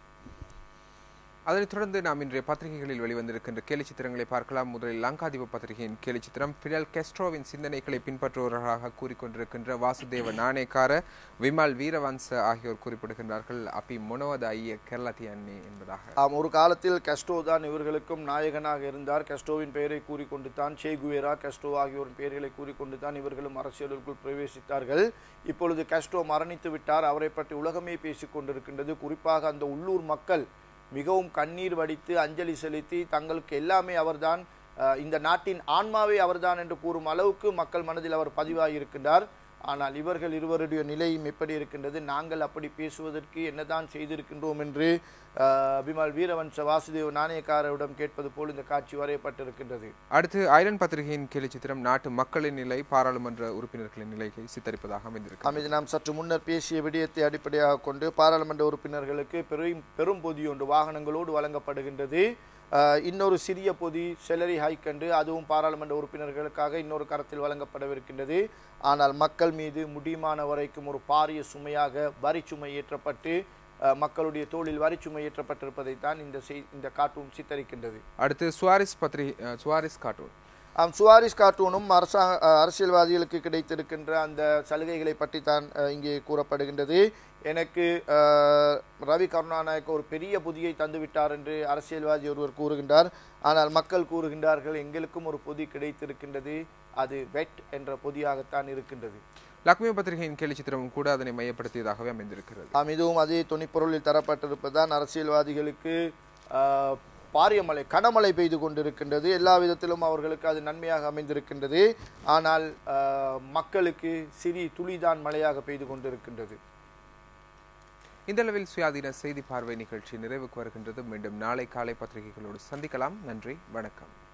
அதனைத் தொடர்ந்து நாம் இன்றைய பத்திரிகைகளில் வெளிவந்திருக்கின்ற கேலி சித்திரங்களை பார்க்கலாம் முதலில் லங்காதீப பத்திரிகையின் கேலி சித்திரம் ஃபிடல் கெஸ்ட்ரோவின் சிந்தனைகளை பின்பற்றுபவர்களாக கூறிக்கொண்டிருக்கின்ற வாசுதேவ நாணேக்கார விமல் வீரவன்ச ஆகியோர் குறிப்பிடுகின்றார்கள் அப்பி மொனோத ஐய கேரளத்தி அண்ணி என்பதாக ஆம் ஒரு காலத்தில் கஸ்டோ தான் இவர்களுக்கும் நாயகனாக இருந்தார் கஸ்டோவின் பெயரை கூறிக்கொண்டு தான் சே குவேரா கஸ்டோ ஆகியோரின் பெயர்களை கூறிக்கொண்டு தான் இவர்களும் அரசியலுக்குள் பிரவேசித்தார்கள் இப்பொழுது கஸ்டோ மரணித்து விட்டார் அவரை பற்றி உலகமே பேசிக் கொண்டிருக்கின்றது குறிப்பாக அந்த உள்ளூர் மக்கள் மிகவும் கண்ணீர் வடித்து அஞ்சலி செலுத்தி தங்களுக்கு எல்லாமே அவர்தான் அஹ், இந்த நாட்டின் ஆன்மாவே அவர்தான் என்று கூறும் அளவுக்கு மக்கள் மனதில் அவர் பதிவாகி இருக்கின்றார் ஆனால் இவர்கள் இருவருடைய நிலையும் எப்படி இருக்கின்றது நாங்கள் அப்படி பேசுவதற்கு என்னதான் செய்திருக்கின்றோம் என்று அஹ், பிமல் வீரவன்ச வாசுதேவ நாணயக்காரரிடம் கேட்பது போல் இந்த காட்சி வரையப்பட்டிருக்கின்றது அடுத்து ஐரன் பத்திரிகையின் கேலி சித்திரம் நாட்டு மக்களின் நிலை பாராளுமன்ற உறுப்பினர்களின் நிலையை சித்தரிப்பதாக அமைந்திருக்கு ஆம், இது நாம் சற்று முன்னர் பேசிய விடயத்தை அடிப்படையாக கொண்டு பாராளுமன்ற உறுப்பினர்களுக்கு பெரும் பெரும் பொதி ஒன்று வாகனங்களோடு வழங்கப்படுகின்றது அஹ், இன்னொரு சிறிய பொதி செலரி ஹைக் என்று அதுவும் பாராளுமன்ற உறுப்பினர்களுக்காக இன்னொரு கரத்தில் வழங்கப்படவிருக்கின்றது ஆனால் மக்கள் மீது முடியுமான வரைக்கும் ஒரு பாரிய சுமையாக வரி சுமை ஏற்றப்பட்டு அஹ், மக்களுடைய தோளில் வரி சுமை ஏற்றப்பட்டிருப்பதைத்தான் இந்த செய் இந்த கார்ட்டூன் சித்தரிக்கின்றது அடுத்து சுவாரிஸ் பத்திரிகை அஹ், சுவாரிஸ் கார்ட்டூன் ஆம் சுவாரிஸ் கார்ட்டூனும் அரசா அஹ், அரசியல்வாதிகளுக்கு கிடைத்திருக்கின்ற அந்த சலுகைகளை பற்றி தான் அஹ், இங்கே கூறப்படுகின்றது எனக்கு அஹ், ரவி கருணாநாயக்க ஒரு பெரிய புதியை தந்துவிட்டார் என்று அரசியல்வாதி ஒருவர் கூறுகின்றார் ஆனால் மக்கள் கூறுகின்றார்கள் எங்களுக்கும் ஒரு பொதி கிடைத்திருக்கின்றது அது வெட் என்ற பொதியாகத்தான் இருக்கின்றது லக்ஷ்மி பத்திரிகையின் கேலி சித்திரமும் கூட அதனை மையப்படுத்தியதாகவே அமைந்திருக்கிறது ஆம் இதுவும் அதே துணிப்பொருளில் தரப்பட்டிருப்பதுதான் அரசியல்வாதிகளுக்கு ஆஹ், பாரிய மழை கனமழை பெய்து கொண்டிருக்கின்றது எல்லா விதத்திலும் அவர்களுக்கு அது நன்மையாக அமைந்திருக்கின்றது ஆனால் அஹ், மக்களுக்கு சிறி துளிதான் மழையாக பெய்து கொண்டிருக்கின்றது இந்த அளவில் சுயாதீன செய்தி பார்வை நிகழ்ச்சி நிறைவுக்கு வருகின்றது மீண்டும் நாளை காலை பத்திரிகைகளோடு சந்திக்கலாம் நன்றி வணக்கம்